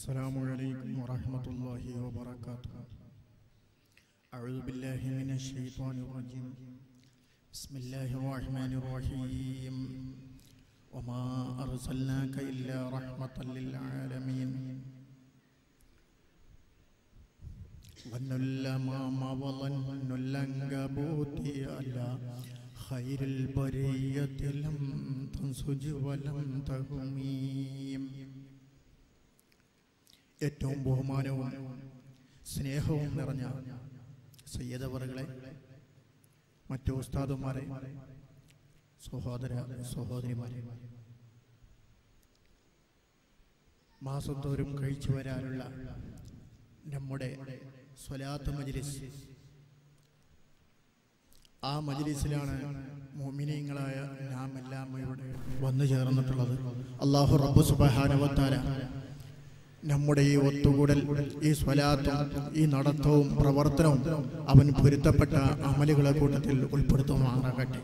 السلام عليكم ورحمة الله وبركاته أعوذ بالله من الشيطان الرجيم بسم الله الرحمن الرحيم وما أرسلناك إلا رحمة للعالمين ظنوا ما وظن العنكبوت على خير البرية لم تنسج ولم تهميم ഏറ്റവും ബഹുമാനവും സ്നേഹവും നിറഞ്ഞ സയ്യദവറുകളെ മറ്റു ഉസ്താദുമാരെ സഹോദര സഹോദരിമാരെ മാസം തോറും കഴിച്ചു വരാനുള്ള നമ്മുടെ സ്വലാത്ത് മജ്ലിസ് ആ മജ്ലിസിലാണ് മോമിനിയങ്ങളായ നാം എല്ലാം ഇവിടെ വന്നു ചേർന്നിട്ടുള്ളത് അള്ളാഹു റബ്ബു സുബഹാനവത്താല നമ്മുടെ ഈ ഒത്തുകൂടൽ ഈ സ്വലാത്തും ഈ നടത്തവും പ്രവർത്തനവും അവൻ പൊരുത്തപ്പെട്ട അമലുകളെ കൂട്ടത്തിൽ ഉൾപ്പെടുത്തുമാറാകട്ടെ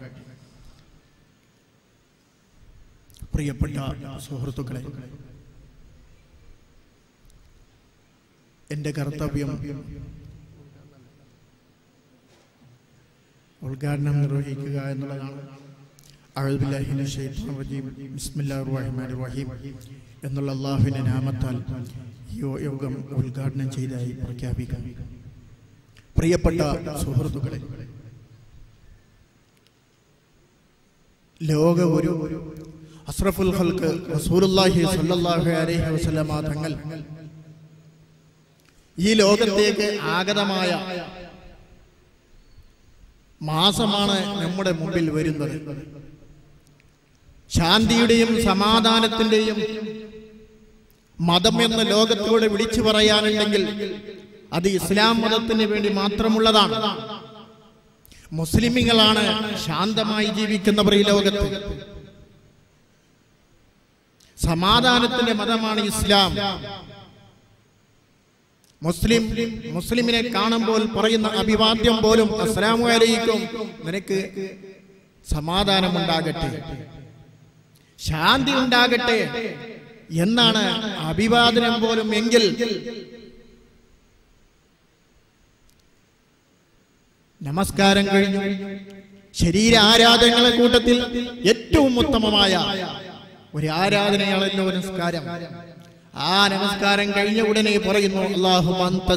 പ്രിയപ്പെട്ട സുഹൃത്തുക്കളെ എൻ്റെ കർത്തവ്യം ഉദ്ഘാടനം നിർവഹിക്കുക എന്നുള്ളതാണ് അഴുബില്ലാഹിന്റെ ഷെയ്ത്താൻ റജീം ബിസ്മില്ലാഹിർ റഹ്മാനിർ റഹീം എന്നുള്ള അള്ളാഹുവിന്റെ നാമത്താൽ ഈ യോഗം ഉദ്ഘാടനം ചെയ്തതായി പ്രഖ്യാപിക്കാം പ്രിയപ്പെട്ട സുഹൃത്തുക്കളെ ലോക ഒരു അസ്രഫുൽ ഹൽക്ക് റസൂലുള്ളാഹി സ്വല്ലല്ലാഹു അലൈഹി വസല്ലമ തങ്ങൾ ഈ ലോകത്തേക്ക് ആഗതമായ മാസമാണ് നമ്മുടെ മുമ്പിൽ വരുന്നത് ശാന്തിയുടെയും സമാധാനത്തിന്റെയും മതം എന്ന് ലോകത്തോട് വിളിച്ചു പറയാനുണ്ടെങ്കിൽ അത് ഇസ്ലാം മതത്തിന് വേണ്ടി മാത്രമുള്ളതാണ് മുസ്ലിമിങ്ങളാണ് ശാന്തമായി ജീവിക്കുന്നവർ ഈ ലോകത്ത് സമാധാനത്തിന്റെ മതമാണ് ഇസ്ലാം മുസ്ലിം മുസ്ലിമിനെ കാണുമ്പോൾ പറയുന്ന അഭിവാദ്യം പോലും അസ്സലാമു അലൈക്കും നിനക്ക് സമാധാനമുണ്ടാകട്ടെ ശാന്തി ഉണ്ടാകട്ടെ എന്നാണ് അഭിവാദനം പോലും എങ്കിൽ നമസ്കാരം കഴിഞ്ഞു ശരീര ആരാധനകളെ കൂട്ടത്തിൽ ഏറ്റവും ഉത്തമമായ ഒരു ആരാധനയാണല്ലോ നമസ്കാരം ആ നമസ്കാരം കഴിഞ്ഞ ഉടനെ പറയുന്നു അള്ളാഹു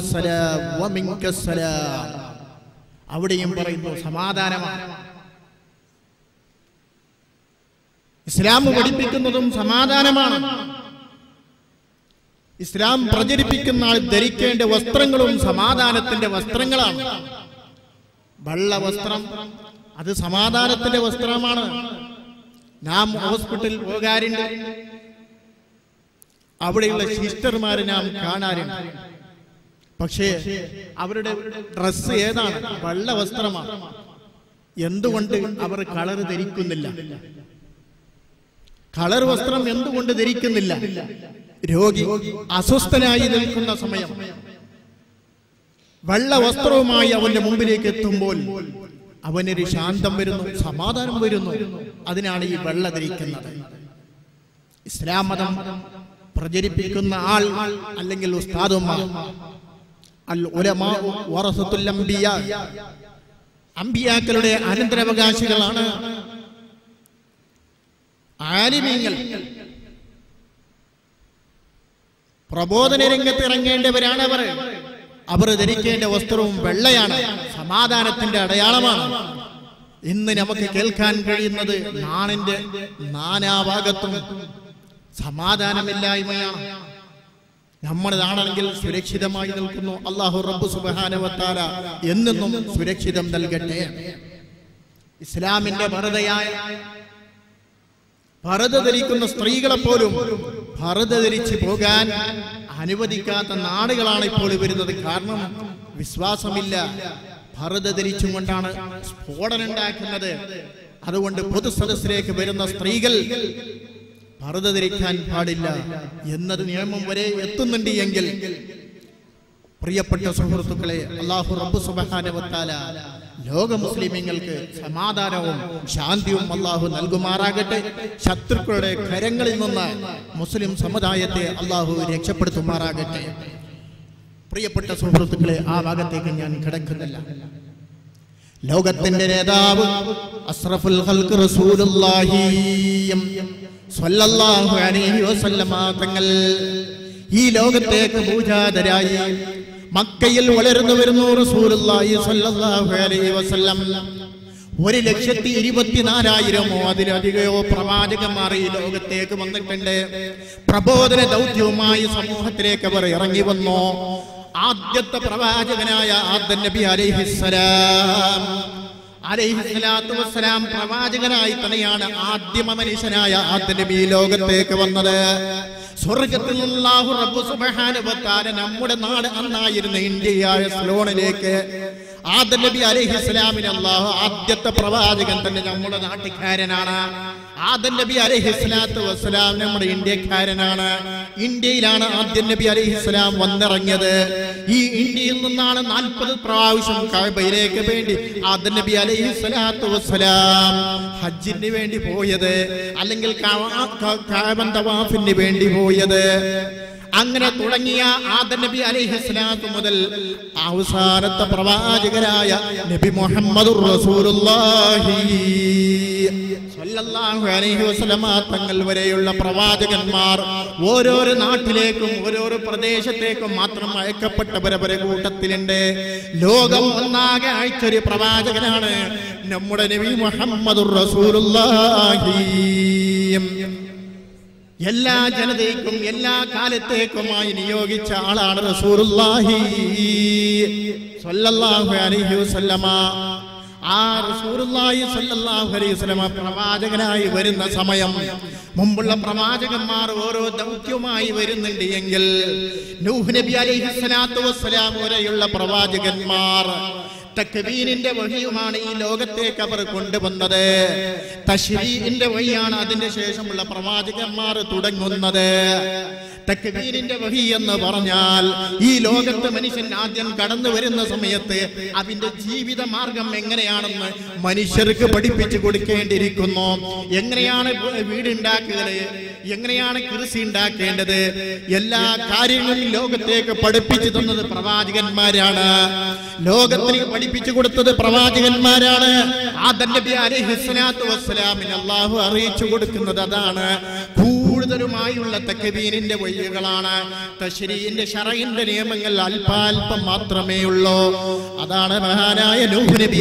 അവിടെയും പറയുന്നു സമാധാനമാണ് ഇസ്ലാം പഠിപ്പിക്കുന്നതും സമാധാനമാണ് ഇസ്ലാം പ്രചരിപ്പിക്കുന്ന ആൾ ധരിക്കേണ്ട വസ്ത്രങ്ങളും സമാധാനത്തിന്റെ വസ്ത്രങ്ങളാണ് വെള്ള വസ്ത്രം അത് സമാധാനത്തിന്റെ വസ്ത്രമാണ് നാം ഹോസ്പിറ്റലിൽ പോകാറുണ്ട് അവിടെയുള്ള സിസ്റ്റർമാരെ നാം കാണാറുണ്ട് പക്ഷേ അവരുടെ ഡ്രസ്സ് ഏതാണ് വെള്ള വസ്ത്രമാണ് എന്തുകൊണ്ട് അവർ കളർ ധരിക്കുന്നില്ല കളർ വസ്ത്രം എന്തുകൊണ്ട് ധരിക്കുന്നില്ല രോഗി അസ്വസ്ഥനായി നിൽക്കുന്ന സമയം വെള്ള വസ്ത്രവുമായി അവന്റെ മുമ്പിലേക്ക് എത്തുമ്പോൾ അവനൊരു ശാന്തം വരുന്നു സമാധാനം വരുന്നു അതിനാണ് ഈ വെള്ള ധരിക്കുന്നത് ഇസ്ലാം മതം പ്രചരിപ്പിക്കുന്ന ആൾ അല്ലെങ്കിൽ ഉസ്താദുമാർ അൽ ഉലമാ വറസത്തുൽ അംബിയ അമ്പിയാക്കളുടെ അനന്തരാവകാശികളാണ് ആലിമീങ്ങൾ പ്രബോധന രംഗത്ത് ഇറങ്ങേണ്ടവരാണ് അവർ അവർ ധരിക്കേണ്ട വസ്ത്രവും വെള്ളയാണ് സമാധാനത്തിന്റെ അടയാളമാണ് ഇന്ന് നമുക്ക് കേൾക്കാൻ കഴിയുന്നത് നാണിന്റെ നാനാഭാഗത്തും സമാധാനമില്ലായ്മയാണ് നമ്മുടെ നാടാണെങ്കിൽ സുരക്ഷിതമായി നിൽക്കുന്നു അള്ളാഹു റബ്ബു സുബാനവത്താല എന്നെന്നും സുരക്ഷിതം നൽകട്ടെ ഇസ്ലാമിന്റെ ഭരതയായ ഭരത ധരിക്കുന്ന സ്ത്രീകളെ പോലും ഭരത ധരിച്ച് പോകാൻ അനുവദിക്കാത്ത നാടുകളാണ് ഇപ്പോൾ വരുന്നത് കാരണം വിശ്വാസമില്ല ഭരത ധരിച്ചും കൊണ്ടാണ് സ്ഫോടനം ഉണ്ടാക്കുന്നത് അതുകൊണ്ട് പൊതുസദസ്സിലേക്ക് വരുന്ന സ്ത്രീകൾ ഭരത ധരിക്കാൻ പാടില്ല എന്നത് നിയമം വരെ എത്തുന്നുണ്ട് എങ്കിൽ പ്രിയപ്പെട്ട സുഹൃത്തുക്കളെ അള്ളാഹു റബ്ബു സുബഹാനവത്താല ലോക മുസ്ലിമീങ്ങൾക്ക് സമാധാനവും ശാന്തിയും അള്ളാഹു നൽകുമാറാകട്ടെ ശത്രുക്കളുടെ കരങ്ങളിൽ നിന്ന് മുസ്ലിം സമുദായത്തെ അള്ളാഹു രക്ഷപ്പെടുത്തുമാറാകട്ടെ പ്രിയപ്പെട്ട സുഹൃത്തുക്കളെ ആ ഭാഗത്തേക്ക് ഞാൻ കിടക്കുന്നില്ല ലോകത്തിന്റെ നേതാവ് അസ്രഫുൽ ഖൽഖ് റസൂലുള്ളാഹി സ്വല്ലല്ലാഹു അലൈഹി വസല്ലമ തങ്ങൾ ഈ ലോകത്തേക്ക് പൂജാതരായി മക്കയിൽ വളർന്നു വരുന്നു റസൂലുള്ളാഹി സ്വല്ലല്ലാഹു അലൈഹി വസല്ലം ഒരു ലക്ഷത്തി ഇരുപത്തിനാലായിരമോ അതിലധികമോ പ്രവാചകന്മാർ ഈ ലോകത്തേക്ക് വന്നിട്ടുണ്ട് പ്രബോധന ദൗത്യവുമായി സമൂഹത്തിലേക്ക് അവർ ഇറങ്ങി വന്നു ആദ്യത്തെ പ്രവാചകനായ ആദ്യ നബി അലൈഹിസ്സലാം അലൈഹിസ്സലാത്തു വസ്സലാം പ്രവാചകനായി തന്നെയാണ് ആദ്യമ മനുഷ്യനായ ആദ്യ നബി ഈ ലോകത്തേക്ക് വന്നത് സ്വർഗത്തിൽ നിന്നാഹു റബ്ബു സുബ്ഹാനഹു വ തആല നമ്മുടെ നാട് അന്നായിരുന്ന ഇന്ത്യയായ സ്ലോണിലേക്ക് ആദ്യ നബി അലൈഹിസ്സലാമിന് അല്ലാഹു ആദ്യത്തെ പ്രവാചകൻ തന്നെ നമ്മുടെ നാട്ടുകാരനാണ് ആദ്യ നബി അലൈഹിസ്സലാത്തു വസ്സലാം നമ്മുടെ ഇന്ത്യക്കാരനാണ് ഇന്ത്യയിലാണ് ആദ്യ നബി അലൈഹിസ്സലാം വന്നിറങ്ങിയത് ഈ ഇന്ത്യയിൽ നിന്നാണ് നാൽപ്പത് പ്രാവശ്യം കഅബയിലേക്ക് വേണ്ടി ആദ്യ നബി അലൈഹിസ്സലാത്തു വസ്സലാം ഹജ്ജിന് വേണ്ടി പോയത് അല്ലെങ്കിൽ കഅ- ക- കഅബൻ തവാഫിന് വേണ്ടി പോയത് അങ്ങനെ തുടങ്ങിയ ആദ നബി അലൈഹിസ്സലാത്തു മുതൽ അവസാനത്തെ പ്രവാചകരായ നബി മുഹമ്മദുർ റസൂലുള്ളാഹി സ്വല്ലല്ലാഹു അലൈഹി വസല്ലമ തങ്ങൾ വരെയുള്ള പ്രവാചകന്മാർ ഓരോരോ നാട്ടിലേക്കും ഓരോരോ പ്രദേശത്തേക്കും മാത്രം അയക്കപ്പെട്ടവരവരെ കൂട്ടത്തിലുണ്ട് ലോകം ഒന്നാകെ അയച്ചൊരു പ്രവാചകനാണ് നമ്മുടെ നബി മുഹമ്മദുർ റസൂലുള്ളാഹി എല്ലാ ജനതയ്ക്കും എല്ലാ കാലത്തേക്കുമായി നിയോഗിച്ച ആളാണ് റസൂലുള്ളാഹി സ്വല്ലല്ലാഹു അലൈഹി വസല്ലമ ആ റസൂലുള്ളാഹി സ്വല്ലല്ലാഹു അലൈഹി വസല്ലമ പ്രവാചകനായി വരുന്ന സമയം മുമ്പുള്ള പ്രവാചകന്മാർ ഓരോ ദൗത്യവുമായി വരുന്നുണ്ട് എങ്കിൽ നൂഹ് നബി അലൈഹി സ്വലാത്തു വസ്സലാം വരെയുള്ള പ്രവാചകന്മാർ തക്ബീരിന്റെ വഴിയുമാണ് ഈ ലോകത്തേക്ക് അവർ കൊണ്ടുവന്നത് തശ്രീന്റെ വഴിയാണ് അതിന്റെ ശേഷമുള്ള പ്രവാചകന്മാർ തുടങ്ങുന്നത് തക്ബീരിന്റെ വഴി എന്ന് പറഞ്ഞാൽ ഈ ലോകത്ത് മനുഷ്യൻ ആദ്യം കടന്നു വരുന്ന സമയത്ത് അവന്റെ ജീവിത മാർഗം എങ്ങനെയാണെന്ന് മനുഷ്യർക്ക് പഠിപ്പിച്ചു കൊടുക്കേണ്ടിയിരിക്കുന്നു എങ്ങനെയാണ് വീടുണ്ടാക്കുന്നത് എങ്ങനെയാണ് കൃഷി ഉണ്ടാക്കേണ്ടത് എല്ലാ കാര്യങ്ങളും ലോകത്തേക്ക് പഠിപ്പിച്ചു തന്നത് പ്രവാചകന്മാരാണ് ലോകത്തിന് പഠിപ്പിച്ചു കൊടുത്തത് പ്രവാചകന്മാരാണ് ആദം നബി അലൈഹിസ്സലാത്തു വസ്സലാമിന് അള്ളാഹു അറിയിച്ചു കൊടുക്കുന്നത് അതാണ് കൂടുതലുമായുള്ള തക്കബീനിന്റെ വഴികളാണ് തശ്രീന്റെ ഷറയിന്റെ നിയമങ്ങൾ അല്പാൽപം മാത്രമേ ഉള്ളൂ അതാണ് മഹാനായ നൂഹ് നബി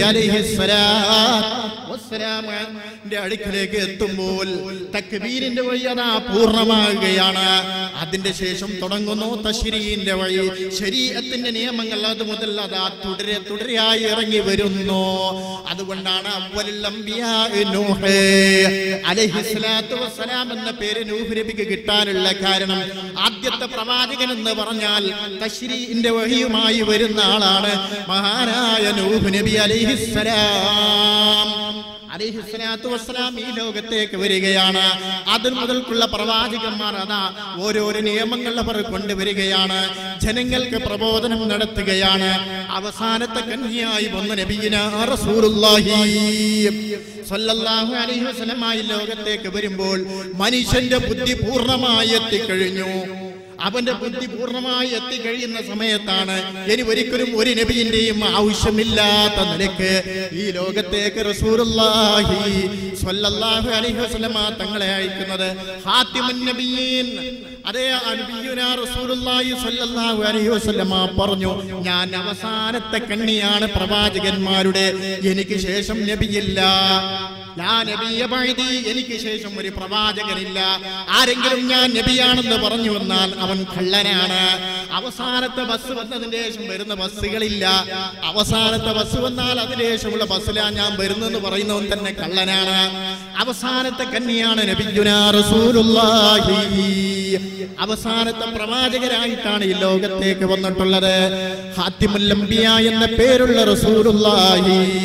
അലൈഹിസ്സലാമിന്റെ അടുക്കലേക്ക് എത്തുമ്പോൾ തക്ബീരിന്റെ വഴി അതാ പൂർണ്ണമാകുകയാണ് അതിന്റെ ശേഷം തുടങ്ങുന്നു തശ്രീന്റെ വഴി ശരീരത്തിന്റെ നിയമങ്ങൾ അത് മുതൽ അതാ തുടരെ തുടരെയായി ഇറങ്ങി വരുന്നു അതുകൊണ്ടാണ് അവ്വലുൽ അംബിയാ നൂഹ് അലൈഹിസ്സലാത്തു വസ്സലാം എന്ന പേര് നൂഹ് നബിക്ക് കിട്ടാനുള്ള കാരണം ആദ്യത്തെ പ്രവാചകൻ എന്ന് പറഞ്ഞാൽ തശ്രീന്റെ വഴിയുമായി വരുന്ന ആളാണ് മഹാനായ നൂഹ് നബി അലൈഹിസ്സലാം അലിഹിസ്ലാത്തു വസ്സലാം ഈ ലോകത്തേക്ക് വരികയാണ് അത് മുതൽക്കുള്ള പ്രവാചകന്മാർ അതാ ഓരോരോ നിയമങ്ങൾ അവർ കൊണ്ടുവരികയാണ് ജനങ്ങൾക്ക് പ്രബോധനം നടത്തുകയാണ് അവസാനത്തെ കന്യായി വന്ന നബിയിന റസൂലുള്ളാഹി സ്വല്ലല്ലാഹു അലൈഹി വസല്ലമായി ലോകത്തേക്ക് വരുമ്പോൾ മനുഷ്യന്റെ ബുദ്ധി പൂർണ്ണമായി എത്തിക്കഴിഞ്ഞു അവന്റെ ബുദ്ധി പൂർണ്ണമായി എത്തിക്കഴിയുന്ന സമയത്താണ് ഇനി ഒരിക്കലും ഒരു നബിയിന്റെയും ആവശ്യമില്ലാത്ത നിലക്ക് ഈ ലോകത്തേക്ക് റസൂലുള്ളാഹി സ്വല്ലല്ലാഹു അലൈഹി വസല്ലമ തങ്ങളെ അയക്കുന്നത് ഹാത്തിമുൻ നബിയീൻ അതേ നബിയുനാ റസൂലുള്ളാഹി സ്വല്ലല്ലാഹു അലൈഹി വസല്ലമ പറഞ്ഞു ഞാൻ അവസാനത്തെ കണ്ണിയാണ് പ്രവാചകന്മാരുടെ എനിക്ക് ശേഷം നബിയില്ല ലാ നബിയ ബഅദി, എനിക്ക് ശേഷം ഒരു പ്രവാചകനില്ല ആരെങ്കിലും ഞാൻ നബിയാണെന്ന് പറഞ്ഞു വന്നാൽ അവൻ കള്ളനാണ് അവസാനത്തെ ബസ് വന്നതിന് ശേഷം വരുന്ന ബസ്സുകളില്ല അവസാനത്തെ ബസ് വന്നാൽ അതിന് ശേഷമുള്ള ബസ്സിലാ ഞാൻ വരുന്നെന്ന് പറയുന്നവൻ തന്നെ കള്ളനാണ് അവസാനത്തെ കന്നിയാണ് നബിയുനാ റസൂലുള്ളാഹി അവസാനത്തെ പ്രവാചകരായിട്ടാണ് ഈ ലോകത്തേക്ക് വന്നിട്ടുള്ളത് ഹാത്തിമുൽ അംബിയ എന്ന പേരുള്ള റസൂലുള്ളാഹി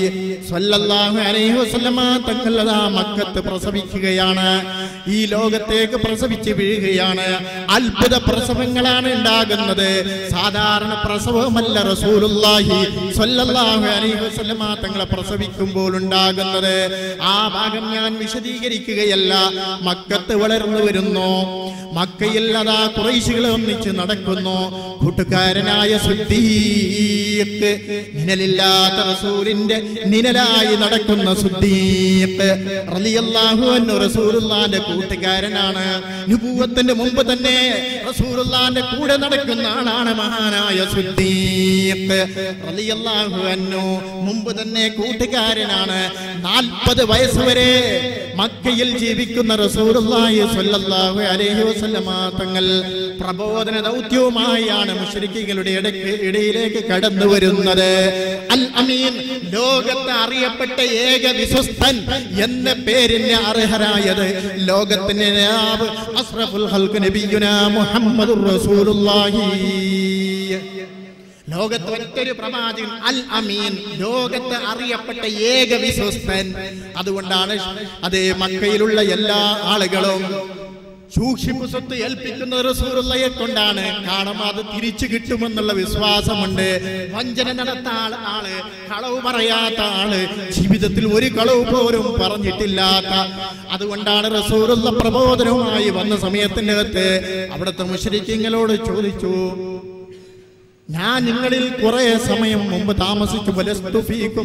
സ്വല്ലല്ലാഹു അലൈഹി വസല്ലമ തങ്ങൾ അതാ മക്കത്ത് പ്രസവിക്കുകയാണ് ഈ ലോകത്തേക്ക് പ്രസവിച്ച് വീഴുകയാണ് അത്ഭുത പ്രസവങ്ങളാണ് ഉണ്ടാകുന്നത് സാധാരണ പ്രസവമല്ല റസൂലുള്ളാഹി സ്വല്ലല്ലാഹു അലൈഹി വസല്ലമ തങ്ങളെ പ്രസവിക്കുമ്പോൾ ഉണ്ടാകുന്നത് ആ ഭാഗം ഞാൻ വിശദീകരിക്കുകയല്ല മക്കത്ത് വളർന്നു വരുന്നു മക്കയിൽ അതാ കുറേശികൾ ഒന്നിച്ച് നടക്കുന്നു കൂട്ടുകാരനായ സുദ്ദീഖ് നിഴലില്ലാത്ത റസൂലിന്റെ നിഴലായി നടക്കുന്ന സുദ്ദീഖ് റളിയല്ലാഹു അൻഹു റസൂലുള്ളാന്റെ കൂട്ടുകാരനാണ് നുബുവത്തിന്റെ മുമ്പ് തന്നെ റസൂലുള്ളാന്റെ കൂടെ നടക്കുന്ന ആളാണ് മഹാനായ സുദ്ദീഖ് റളിയല്ലാഹു അൻഹു മുമ്പ് തന്നെ കൂട്ടുകാരനാണ് നാൽപ്പത് വയസ്സ് വരെ മക്കയിൽ ജീവിക്കുന്ന റസൂലുള്ളാഹി സ്വല്ലല്ലാഹു അലൈഹി വസല്ലമ തങ്ങൾ പ്രബോധന ദൗത്യവുമായാണ് മുശ്രിക്കുകളുടെ ഇടയ്ക്ക് ഇടയിലേക്ക് കടന്നു വരുന്നത് അൽ അമീൻ ലോകത്ത് അറിയപ്പെട്ട ഏക വിശ്വസ്തൻ എന്ന പേരിന് അർഹരായത് ലോകത്തിന്റെ നേതാവ് അസ്റഫുൽ ഹൽക്ക് നബിയുന മുഹമ്മദുർ റസൂലുള്ളാഹി ലോകത്ത് ഒറ്റൊരു പ്രവാചകൻ അൽ അമീൻ ലോകത്ത് അറിയപ്പെട്ട ഏക വിശ്വസ്തൻ അതുകൊണ്ടാണ് അതേ മക്കയിലുള്ള എല്ലാ ആളുകളും സൂക്ഷിപ്പ് സ്വത്ത് ഏൽപ്പിക്കുന്ന റസൂറുള്ളയെ കൊണ്ടാണ് കാരണം അത് തിരിച്ചു കിട്ടുമെന്നുള്ള വിശ്വാസമുണ്ട് വഞ്ചന നടത്താൻ ആള് കളവ് പറയാത്ത ആള് ജീവിതത്തിൽ ഒരു കളവ് പോലും പറഞ്ഞിട്ടില്ലാത്ത അതുകൊണ്ടാണ് റസൂറുള്ള പ്രബോധനവുമായി വന്ന സമയത്തിന്റെ അകത്ത് അവിടുത്തെ മുഷരിക്കങ്ങളോട് ചോദിച്ചു ഞാൻ നിങ്ങളിൽ കുറെ സമയം മുമ്പ് താമസിച്ചു വലസ്തു ഫീക്കും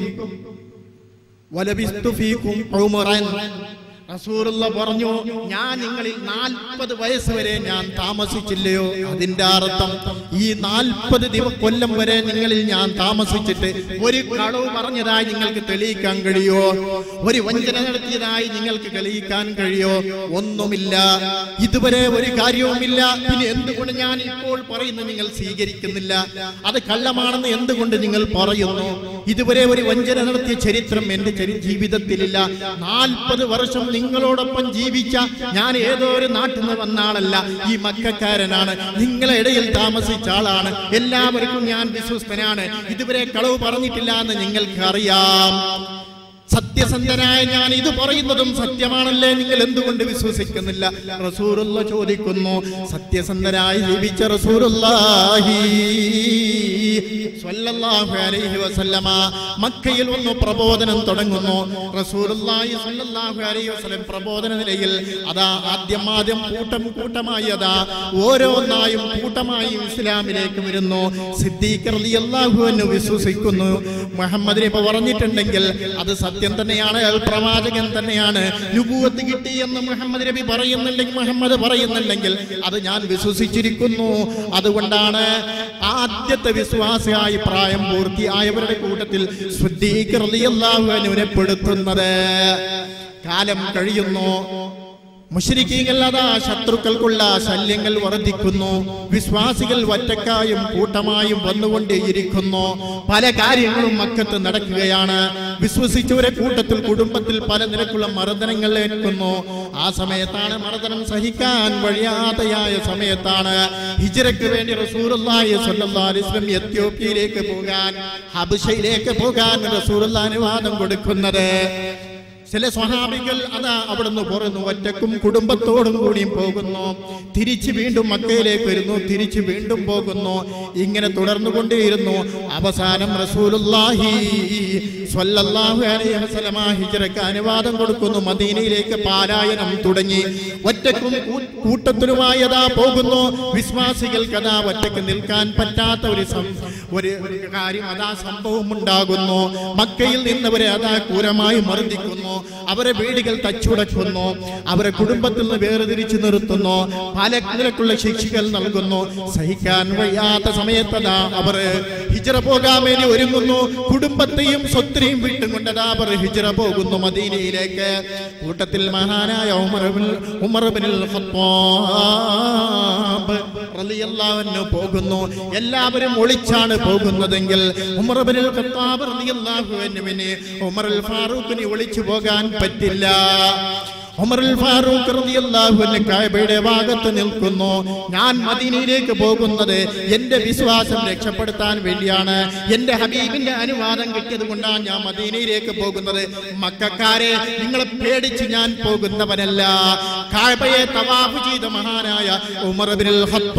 വലബിസ്തു ഫീക്കും ഉമറൻ റസൂലുള്ള പറഞ്ഞു ഞാൻ നിങ്ങളിൽ നാൽപ്പത് വയസ്സ് വരെ ഞാൻ താമസിച്ചില്ലയോ അതിന്റെ അർത്ഥം ഈ നാൽപ്പത് ദിവ കൊല്ലം വരെ നിങ്ങളിൽ ഞാൻ താമസിച്ചിട്ട് ഒരു കളവ് പറഞ്ഞതായി നിങ്ങൾക്ക് തെളിയിക്കാൻ കഴിയോ ഒരു വഞ്ചന നടത്തിയതായി നിങ്ങൾക്ക് തെളിയിക്കാൻ കഴിയോ ഒന്നുമില്ല ഇതുവരെ ഒരു കാര്യവുമില്ല പിന്നെ എന്തുകൊണ്ട് ഞാൻ ഇപ്പോൾ പറയുന്നത് നിങ്ങൾ സ്വീകരിക്കുന്നില്ല അത് കള്ളമാണെന്ന് എന്തുകൊണ്ട് നിങ്ങൾ പറയുന്നു ഇതുവരെ ഒരു വഞ്ചന നടത്തിയ ചരിത്രം എന്റെ ചരി- ജീവിതത്തിലില്ല നാൽപ്പത് വർഷം നിങ്ങളോടൊപ്പം ജീവിച്ച ഞാൻ ഏതോ ഒരു നാട്ടിൽ നിന്ന് വന്ന ആളല്ല ഈ മക്കാരനാണ് നിങ്ങളെ ഇടയിൽ താമസിച്ച ആളാണ് എല്ലാവർക്കും ഞാൻ വിശ്വസ്തനാണ് ഇതുവരെ കളവ് പറഞ്ഞിട്ടില്ല എന്ന് നിങ്ങൾക്ക് അറിയാം സത്യസന്ധനായ ഞാൻ ഇത് പറയുന്നതും സത്യമാണല്ലേ നിങ്ങൾ എന്തുകൊണ്ട് വിശ്വസിക്കുന്നില്ല റസൂറുള്ള ചോദിക്കുന്നു സത്യസന്ധനായി ജീവിച്ച റസൂറുല്ലാഹി സ്വല്ലല്ലാഹു അലൈഹി വസല്ലമ മക്കയിൽ ഒന്ന് പ്രബോധനം തുടങ്ങുന്നു റസൂലുള്ളാഹി സ്വല്ലല്ലാഹു അലൈഹി വസല്ലം പ്രബോധന നിലയിൽ അതാ ആദ്യം ആദ്യം കൂട്ടം കൂട്ടമായി അതാ ഓരോന്നായും കൂട്ടമായും ഇസ്ലാമിലേക്ക് വരുന്നു സിദ്ദീഖ് റളിയല്ലാഹു അൻഹു വിശ്വസിക്കുന്നു മുഹമ്മദ് നബി പറഞ്ഞിട്ടുണ്ടെങ്കിൽ അത് സത്യം തന്നെയാണ് അയാൾ പ്രവാചകൻ തന്നെയാണ് നുബൂവത്ത് കിട്ടി എന്ന് മുഹമ്മദ് നബി പറയുന്നുണ്ടെങ്കിൽ മുഹമ്മദ് പറയുന്നുണ്ടെങ്കിൽ അത് ഞാൻ വിശ്വസിച്ചിരിക്കുന്നു അതുകൊണ്ടാണ് ആദ്യത്തെ വിശ്വാസിയായി പ്രായം പൂർത്തിയായവരുടെ കൂട്ടത്തിൽ സിദ്ദീഖ് റളിയല്ലാഹു അൻഹുവിനെ പെടുത്തുന്നത് കാലം കഴിയുന്നു മുഷരിക്കീങ്ങൾ അതാ ശത്രുക്കൾക്കുള്ള ശല്യങ്ങൾ വർദ്ധിക്കുന്നു വിശ്വാസികൾ ഒറ്റക്കായും കൂട്ടമായും വന്നുകൊണ്ടേയിരിക്കുന്നു പല കാര്യങ്ങളും മക്കത്ത് നടക്കുകയാണ് വിശ്വസിച്ചവരെ കൂട്ടത്തിൽ കുടുംബത്തിൽ പല നിരക്കുള്ള മർദ്ദനങ്ങൾ ഏൽക്കുന്നു ആ സമയത്താണ് മർദ്ദനം സഹിക്കാൻ വഴിയാതെയായ സമയത്താണ് ഹിജറയ്ക്ക് വേണ്ടി റസൂലുള്ളാഹി സ്വല്ലല്ലാഹു അലൈഹി വസല്ലം എത്യോപ്യയിലേക്ക് പോകാൻ ഹബശയിലേക്ക് പോകാൻ റസൂലുള്ള അനുവാദം കൊടുക്കുന്നത് ചില സ്വഹാബികൾ അതാ അവിടുന്ന് പുറന്നു ഒറ്റക്കും കുടുംബത്തോടും കൂടിയും പോകുന്നു തിരിച്ച് വീണ്ടും മക്കയിലേക്ക് വരുന്നു തിരിച്ച് വീണ്ടും പോകുന്നു ഇങ്ങനെ തുടർന്നുകൊണ്ടേയിരുന്നു അവസാനം റസൂലുള്ളാഹി സ്വല്ലല്ലാഹു അലൈഹി വസല്ലമ ഹിജ്റയ്ക്ക് അനുവാദം കൊടുക്കുന്നു മദീനയിലേക്ക് പാലായനം തുടങ്ങി ഒറ്റക്കും കൂ- കൂട്ടത്തിലുമായി അതാ പോകുന്നു വിശ്വാസികൾക്ക് അതാ ഒറ്റക്ക് നിൽക്കാൻ പറ്റാത്ത ഒരു സം- ഒരു ഒരു കാര്യം അതാ സംഭവം ഉണ്ടാകുന്നു മക്കയിൽ നിന്നവരെ അതാ ക്രൂരമായി മർദ്ദിക്കുന്നു അവരെ വീടുകൾ തച്ചുടക്കുന്നു അവരെ കുടുംബത്തിൽ നിന്ന് വേർതിരിച്ചു നിർത്തുന്നു പല നിലക്കുള്ള ശിക്ഷകൾ നൽകുന്നു സഹിക്കാൻ വയ്യാത്ത സമയത്തതാ അവർ ഹിജറ പോകാൻ വേണ്ടി ഒരുങ്ങുന്നു കുടുംബത്തെയും സ്വത്തിനെയും വിട്ടുകൊണ്ടതാ അവർ ഹിജറ പോകുന്നു മദീനയിലേക്ക് കൂട്ടത്തിൽ മഹാനായ ഉമർ ബിൻ- ഉമർ ബിനുൽ ഖത്താബ് റളിയല്ലാഹു അൻഹു പോകുന്നു എല്ലാവരും ഒളിച്ചാണ് പോകുന്നതെങ്കിൽ ഉമർ ബിനുൽ ഖത്താബ് റളിയല്ലാഹു അൻഹുവിന് ഉമർ അൽ ഫാറൂഖിന് ഒളിച്ചു പോകാൻ പറ്റില്ല ഉമറുൽ ഫാറൂഖ് റളിയല്ലാഹു അൻഹു കഅബയുടെ ഭാഗത്ത് നിൽക്കുന്നു ഞാൻ മദീനയിലേക്ക് പോകുന്നത് എന്റെ വിശ്വാസം രക്ഷപ്പെടുത്താൻ വേണ്ടിയാണ് എന്റെ ഹബീബിന്റെ അനുവാദം കിട്ടിയത് കൊണ്ടാണ് ഞാൻ മദീനയിലേക്ക് പോകുന്നത് മക്കാരെ നിങ്ങളെ പേടിച്ച് ഞാൻ പോകുന്നവനല്ല കായബയെ തവാഫ് ചെയ്ത മഹാനായ ഉമർ ഇബ്നുൽ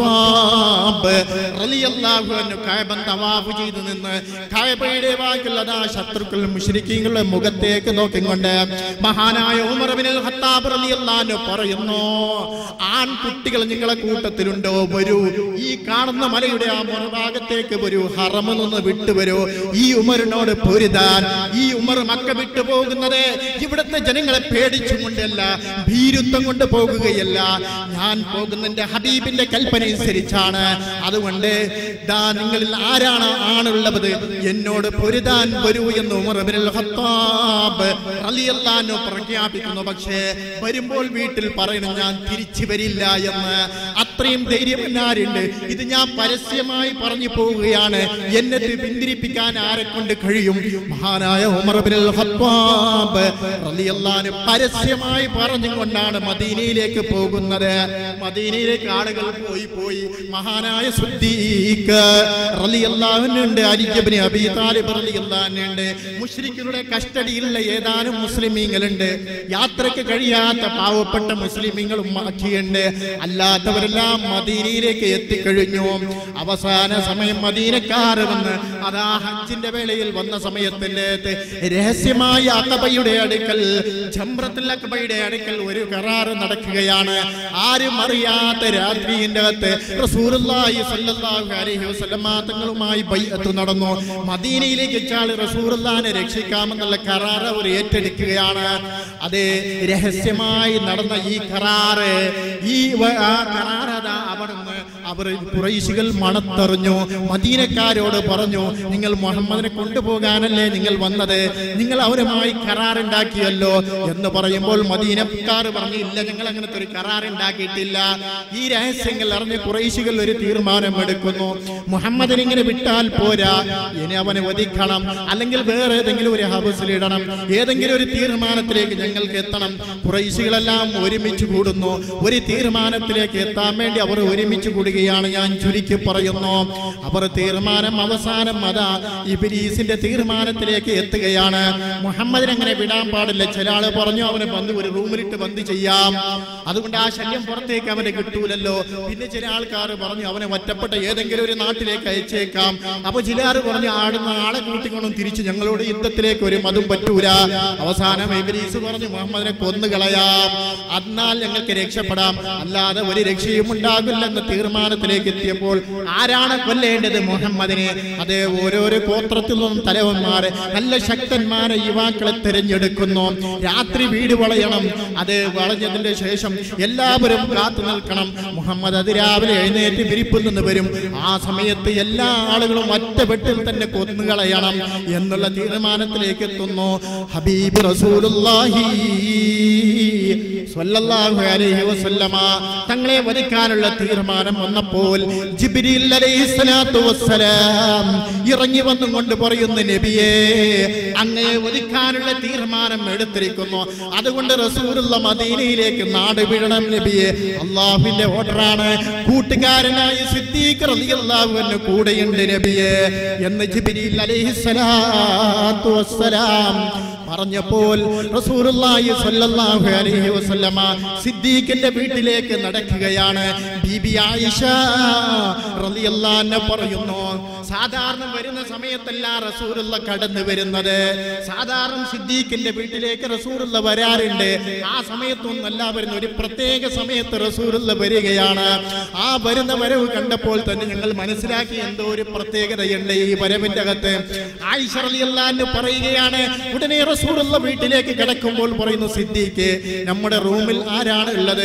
ഖത്താബ് റളിയല്ലാഹു അൻഹു കായബൻ തവാഫ് ചെയ്തു നിന്ന് കായബയുടെ വാക്കുള്ളതാ ശത്രുക്കൾ മുശ്രിക്കീങ്ങളുടെ മുഖത്തേക്ക് നോക്കിക്കൊണ്ട് മഹാനായ ഉമർ ഇബ്നുൽ ഖത്താബ് റളിയല്ലാഹു അൻഹു പറയുന്നു ആൺകുട്ടികൾ നിങ്ങളെ കൂട്ടത്തിലുണ്ടോ വരൂ ഈ കാണുന്ന മലയുടെ ആ മറുഭാഗത്തേക്ക് വരൂ ഹറമിൽ നിന്ന് വിട്ടുവരൂ ഈ ഉമറിനോട് പൊരുതാൻ ഈ ഉമർ മക്ക വിട്ടു പോകുന്നത് ഇവിടുത്തെ ജനങ്ങളെ പേടിച്ചുകൊണ്ടല്ല ഭീരുത്വം കൊണ്ട് പോകുകയല്ല ഞാൻ പോകുന്നതിന്റെ ഹബീബിന്റെ കൽപ്പന അനുസരിച്ചാണ് അതുകൊണ്ട് ദാ നിങ്ങളിൽ ആരാണ് ആണുള്ളത് എന്നോട് പൊരുതാൻ വരൂ എന്ന് ഉമർ ഇബ്നുൽ ഖത്താബ് റളിയല്ലാഹു അൻഹു പ്രഖ്യാപിക്കുന്നു പക്ഷേ വരുമ്പോൾ വീട്ടിൽ പറയണം ഞാൻ തിരിച്ചു വരില്ല എന്ന് അത്രയും ധൈര്യമെന്നാരുണ്ട് ഇത് ഞാൻ പരസ്യമായി പറഞ്ഞു പോവുകയാണ് എന്നെ പിന്തിരിപ്പിക്കാൻ ആരെ കൊണ്ട് കഴിയും മഹാനായ ഉമർ ഇബ്നുൽ ഖത്താബ് റളിയല്ലാഹു അൻഹു പരസ്യമായി പറഞ്ഞുകൊണ്ടാണ് മദീനയിലേക്ക് പോകുന്നത് മദീനയിലേക്ക് ആളുകൾ പോയി പോയി മഹാനായ സുദ്ദീഖ് റളിയല്ലാഹു അൻഹു ഉണ്ട് അലി ഇബ്നു അബീ താലിബ് റളിയല്ലാഹു അൻഹു ഉണ്ട് മുശ്രിക്കുകളുടെ കസ്റ്റഡിയിലുള്ള ഏതാനും മുസ്ലിമീങ്ങളുണ്ട് യാത്രക്ക് കഴിയാത്ത പാവപ്പെട്ട മുസ്ലിമീങ്ങളും ബാക്കിയുണ്ട് അല്ലാത്തവരെല്ലാം മദീനയിലേക്ക് എത്തിക്കഴിഞ്ഞു അവസാന സമയം മദീനക്കാർ വന്ന് അതാ ഹജ്ജിന്റെ വേളയിൽ വന്ന സമയത്തിന്റെ രഹസ്യമായ അക്കബയുടെ അടുക്കൽ ജംറത്തുൽ അക്കബയുടെ അടുക്കൽ ഒരു കരാറ് നടക്കുകയാണ് ആരും അറിയാത്ത രാത്രിയുടെ അകത്ത് റസൂലുള്ളാഹി സ്വല്ലല്ലാഹു അലൈഹി വസല്ലമ തങ്ങളുമായി ബൈഅത്ത് നടന്നു മദീനയിലേക്ക് വെച്ചാൽ റസൂലുള്ളാഹിനെ രക്ഷിക്കാമെന്നുള്ള കരാറ് അവർ ഏറ്റെടുക്കുകയാണ് അതേ രഹസ്യമായി നടന്ന ഈ കരാറ് ഈ വ- ആ കരാർ അതാ അവിടുന്ന് അവർ കുറൈശികൾ മണത്തറിഞ്ഞു മദീനക്കാരോട് പറഞ്ഞു നിങ്ങൾ മുഹമ്മദിനെ കൊണ്ടുപോകാനല്ലേ നിങ്ങൾ വന്നത് നിങ്ങൾ അവരുമായി കരാറുണ്ടാക്കിയല്ലോ എന്ന് പറയുമ്പോൾ മദീനക്കാർ പറഞ്ഞു ഇല്ല ഞങ്ങൾ അങ്ങനത്തെ ഒരു കരാർ ഉണ്ടാക്കിയിട്ടില്ല ഈ രഹസ്യങ്ങൾ അറിഞ്ഞ് കുറൈശികൾ ഒരു തീരുമാനം എടുക്കുന്നു മുഹമ്മദിനെ ഇങ്ങനെ വിട്ടാൽ പോരാ ഇനി അവനെ വധിക്കണം അല്ലെങ്കിൽ വേറെ ഏതെങ്കിലും ഒരു ഹബസിലിടണം ഏതെങ്കിലും ഒരു തീരുമാനത്തിലേക്ക് ഞങ്ങൾക്ക് എത്തണം കുറൈശികളെല്ലാം ഒരുമിച്ച് കൂടുന്നു ഒരു തീരുമാനത്തിലേക്ക് എത്താൻ വേണ്ടി അവർ ഒരുമിച്ച് കൂടുകയാണ് ഞാൻ ചുരുക്കി പറയുന്നു അവർ തീരുമാനം അവസാനം അതാ ഇബിലീസിന്റെ തീരുമാനത്തിലേക്ക് എത്തുകയാണ് മുഹമ്മദിനെ അങ്ങനെ വിടാൻ പാടില്ല ചില ആള് പറഞ്ഞു അവനെ ബന്ധു ഒരു റൂമിലിട്ട് ബന്ദ് ചെയ്യാം അതുകൊണ്ട് ആ ശല്യം പുറത്തേക്ക് അവനെ കിട്ടൂലല്ലോ പിന്നെ ചില ആൾക്കാർ പറഞ്ഞു അവനെ ഒറ്റപ്പെട്ട ഏതെങ്കിലും ഒരു നാട്ടിലേക്ക് അയച്ചേക്കാം അപ്പൊ ചിലർ പറഞ്ഞു ആടുന്ന ആളെ കൂട്ടിക്കൊണ്ടും തിരിച്ചു ഞങ്ങളോട് യുദ്ധത്തിലേക്ക് വരും അതും പറ്റൂല അവസാനം ഇബിലീസ് പറഞ്ഞു മുഹമ്മദിനെ കൊന്നുകളയാം എന്നാൽ ഞങ്ങൾക്ക് രക്ഷപ്പെടാം അല്ലാതെ ഒരു രക്ഷയും ഉണ്ടാകില്ലെന്ന തീരുമാനത്തിലേക്ക് എത്തിയപ്പോൾ ആരാണ് കൊല്ലേണ്ടത് മുഹമ്മദിനെ അതേ ഓരോരോ ഗോത്രത്തിൽ നിന്നും തലവന്മാരെ നല്ല ശക്തന്മാരെ യുവാക്കളെ തിരഞ്ഞെടുക്കുന്നു രാത്രി വീട് വളയണം അത് വളഞ്ഞതിന്റെ ശേഷം എല്ലാവരും കാത്തു നിൽക്കണം മുഹമ്മദ് അതിരാവിലെ എഴുന്നേറ്റ് വിരിപ്പിൽ നിന്ന് വരും ആ സമയത്ത് എല്ലാ ആളുകളും ഒറ്റവെട്ടിൽ തന്നെ കൊന്നുകളയണം എന്നുള്ള തീരുമാനത്തിലേക്ക് എത്തുന്നു ഹബീബ് റസൂലുള്ളാഹി സ്വല്ലല്ലാഹു അലൈഹി വസല്ലമ തങ്ങളെ വധിക്കാനുള്ള തീരുമാനം വന്നപ്പോൾ ജിബ്രീൽ അലൈഹിസ്സലാത്തു വസ്സലാം ഇറങ്ങി വന്നുകൊണ്ട് പറയുന്നു നബിയേ അങ്ങയെ വധിക്കാനുള്ള തീരുമാനം എടുത്തിരിക്കുന്നു അതുകൊണ്ട് റസൂലുള്ള മദീനയിലേക്ക് നാട് വിടണം നബിയെ അള്ളാഹുവിന്റെ ഓർഡറാണ് കൂട്ടുകാരനായി സിദ്ദീഖ് റളിയല്ലാഹു അൻഹു കൂടെയുണ്ട് നബിയെ എന്ന് ജിബ്രീൽ അലൈഹിസ്സലാത്തു വസ്സലാം പറഞ്ഞപ്പോൾ റസൂലുള്ളാഹി സ്വല്ലല്ലാഹു അലൈഹി വസല്ലമ സിദ്ദീഖിന്റെ വീട്ടിലേക്ക് നടക്കുകയാണ് ബീബി ആയിഷ റളിയല്ലാഹു അൻഹ പറയുന്നു സാധാരണ വരുന്ന സമയത്തല്ല റസൂലുള്ള കടന്നു വരുന്നത് സാധാരണ സിദ്ദീഖിന്റെ വീട്ടിലേക്ക് റസൂലുള്ള വരാറുണ്ട് ആ സമയത്തൊന്നല്ല വരുന്ന ഒരു പ്രത്യേക സമയത്ത് റസൂലുള്ള വരികയാണ് ആ വരുന്ന വരവ് കണ്ടപ്പോൾ തന്നെ ഞങ്ങൾ മനസ്സിലാക്കി എന്തോ ഒരു പ്രത്യേകതയുണ്ട് ഈ വരവിന്റെ അകത്ത് ആയിഷ റളിയല്ലാഹു അൻഹ പറയുകയാണ് ഉടനെ റസൂലുള്ള വീട്ടിലേക്ക് കിടക്കുമ്പോൾ പറയുന്നു സിദ്ദീഖ് നമ്മുടെ റൂമിൽ ആരാണ് ഉള്ളത്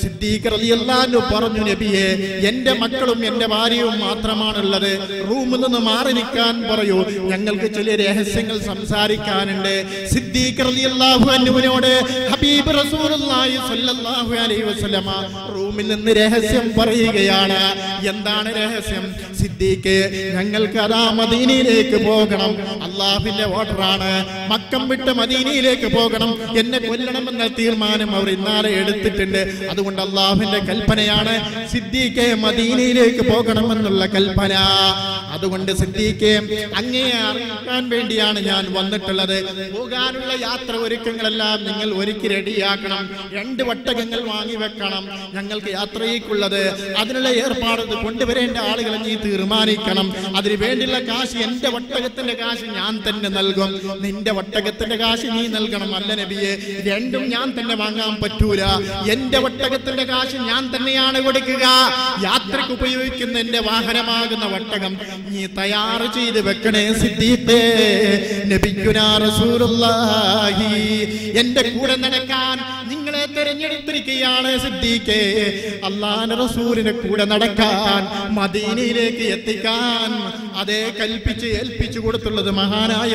സിദ്ദീഖ് റളിയല്ലാഹു പറഞ്ഞു നബിയെ എന്റെ മക്കളും എന്റെ ഭാര്യയും മാത്രമാണുള്ളത് റൂമിൽ നിന്ന് മാറി നിൽക്കാൻ പറയൂ ഞങ്ങൾക്ക് ചില രഹസ്യങ്ങൾ സംസാരിക്കാനുണ്ട് സിദ്ദീഖ് റളിയല്ലാഹു അൻഹുവിനോട് ഹബീബ് റസൂലുള്ളാഹി സ്വല്ലല്ലാഹു അലൈഹി വസല്ലമ റൂമിൽ നിന്ന് രഹസ്യം പറയുകയാണ് എന്താണ് രഹസ്യം സിദ്ദീഖ് ഞങ്ങൾക്ക് അതാ മദീനയിലേക്ക് പോകണം അള്ളാഹുവിന്റെ ഓർഡറാണ് മക്കം വിട്ട് മദീനയിലേക്ക് പോകണം എന്നെ കൊല്ലണമെന്ന തീരുമാനം അവർ ഇന്നാലെ എടുത്തിട്ടുണ്ട് അതുകൊണ്ട് അള്ളാഹുവിന്റെ കൽപ്പനയാണ് സിദ്ദീഖെ മദീനയിലേക്ക് പോകണമെന്നുള്ള കൽപ്പന അതുകൊണ്ട് സിദ്ദീഖെ അങ്ങേ അറിയിക്കാൻ വേണ്ടിയാണ് ഞാൻ വന്നിട്ടുള്ളത് പോകാനുള്ള യാത്ര ഒരുക്കങ്ങളെല്ലാം നിങ്ങൾ ഒരുക്കി റെഡിയാക്കണം രണ്ട് വട്ടകങ്ങൾ വാങ്ങി വെക്കണം ഞങ്ങൾക്ക് യാത്രയ്ക്കുള്ളത് അതിനുള്ള ഏർപ്പാട് ഇത് കൊണ്ടുവരേണ്ട ആളുകളെ നീ തീരുമാനിക്കണം അതിന് വേണ്ടിയുള്ള കാശ് എന്റെ വട്ടകത്തിന്റെ കാശ് ഞാൻ തന്നെ നൽകും നിന്റെ വട്ടകത്തിന്റെ കാശ് നീ നൽകണം അല്ല നബിയെ രണ്ടും ഞാൻ തന്നെ വാങ്ങാൻ പറ്റൂല എന്റെ വട്ടകത്തിന്റെ കാശ് ഞാൻ തന്നെയാണ് കൊടുക്കുക യാത്രക്ക് ഉപയോഗിക്കുന്ന എന്റെ വാഹനമാകുന്ന വട്ടകം നീ തയ്യാർ ചെയ്ത് വെക്കണേ സിദ്ദീഖേ നബിക്കുനാ റസൂലുള്ളാഹി എന്റെ കൂടെ നടക്കാൻ നിങ്ങളെ തെരഞ്ഞെടുത്തിരിക്കുകയാണ് സിദ്ദീഖേ അള്ളാഹ് റസൂലിന്റെ കൂടെ നടക്കാൻ മദീനയിലേക്ക് എത്തിക്കാൻ അതേ കൽപ്പിച്ച് ഏൽപ്പിച്ചു കൊടുത്തുള്ളത് മഹാനായ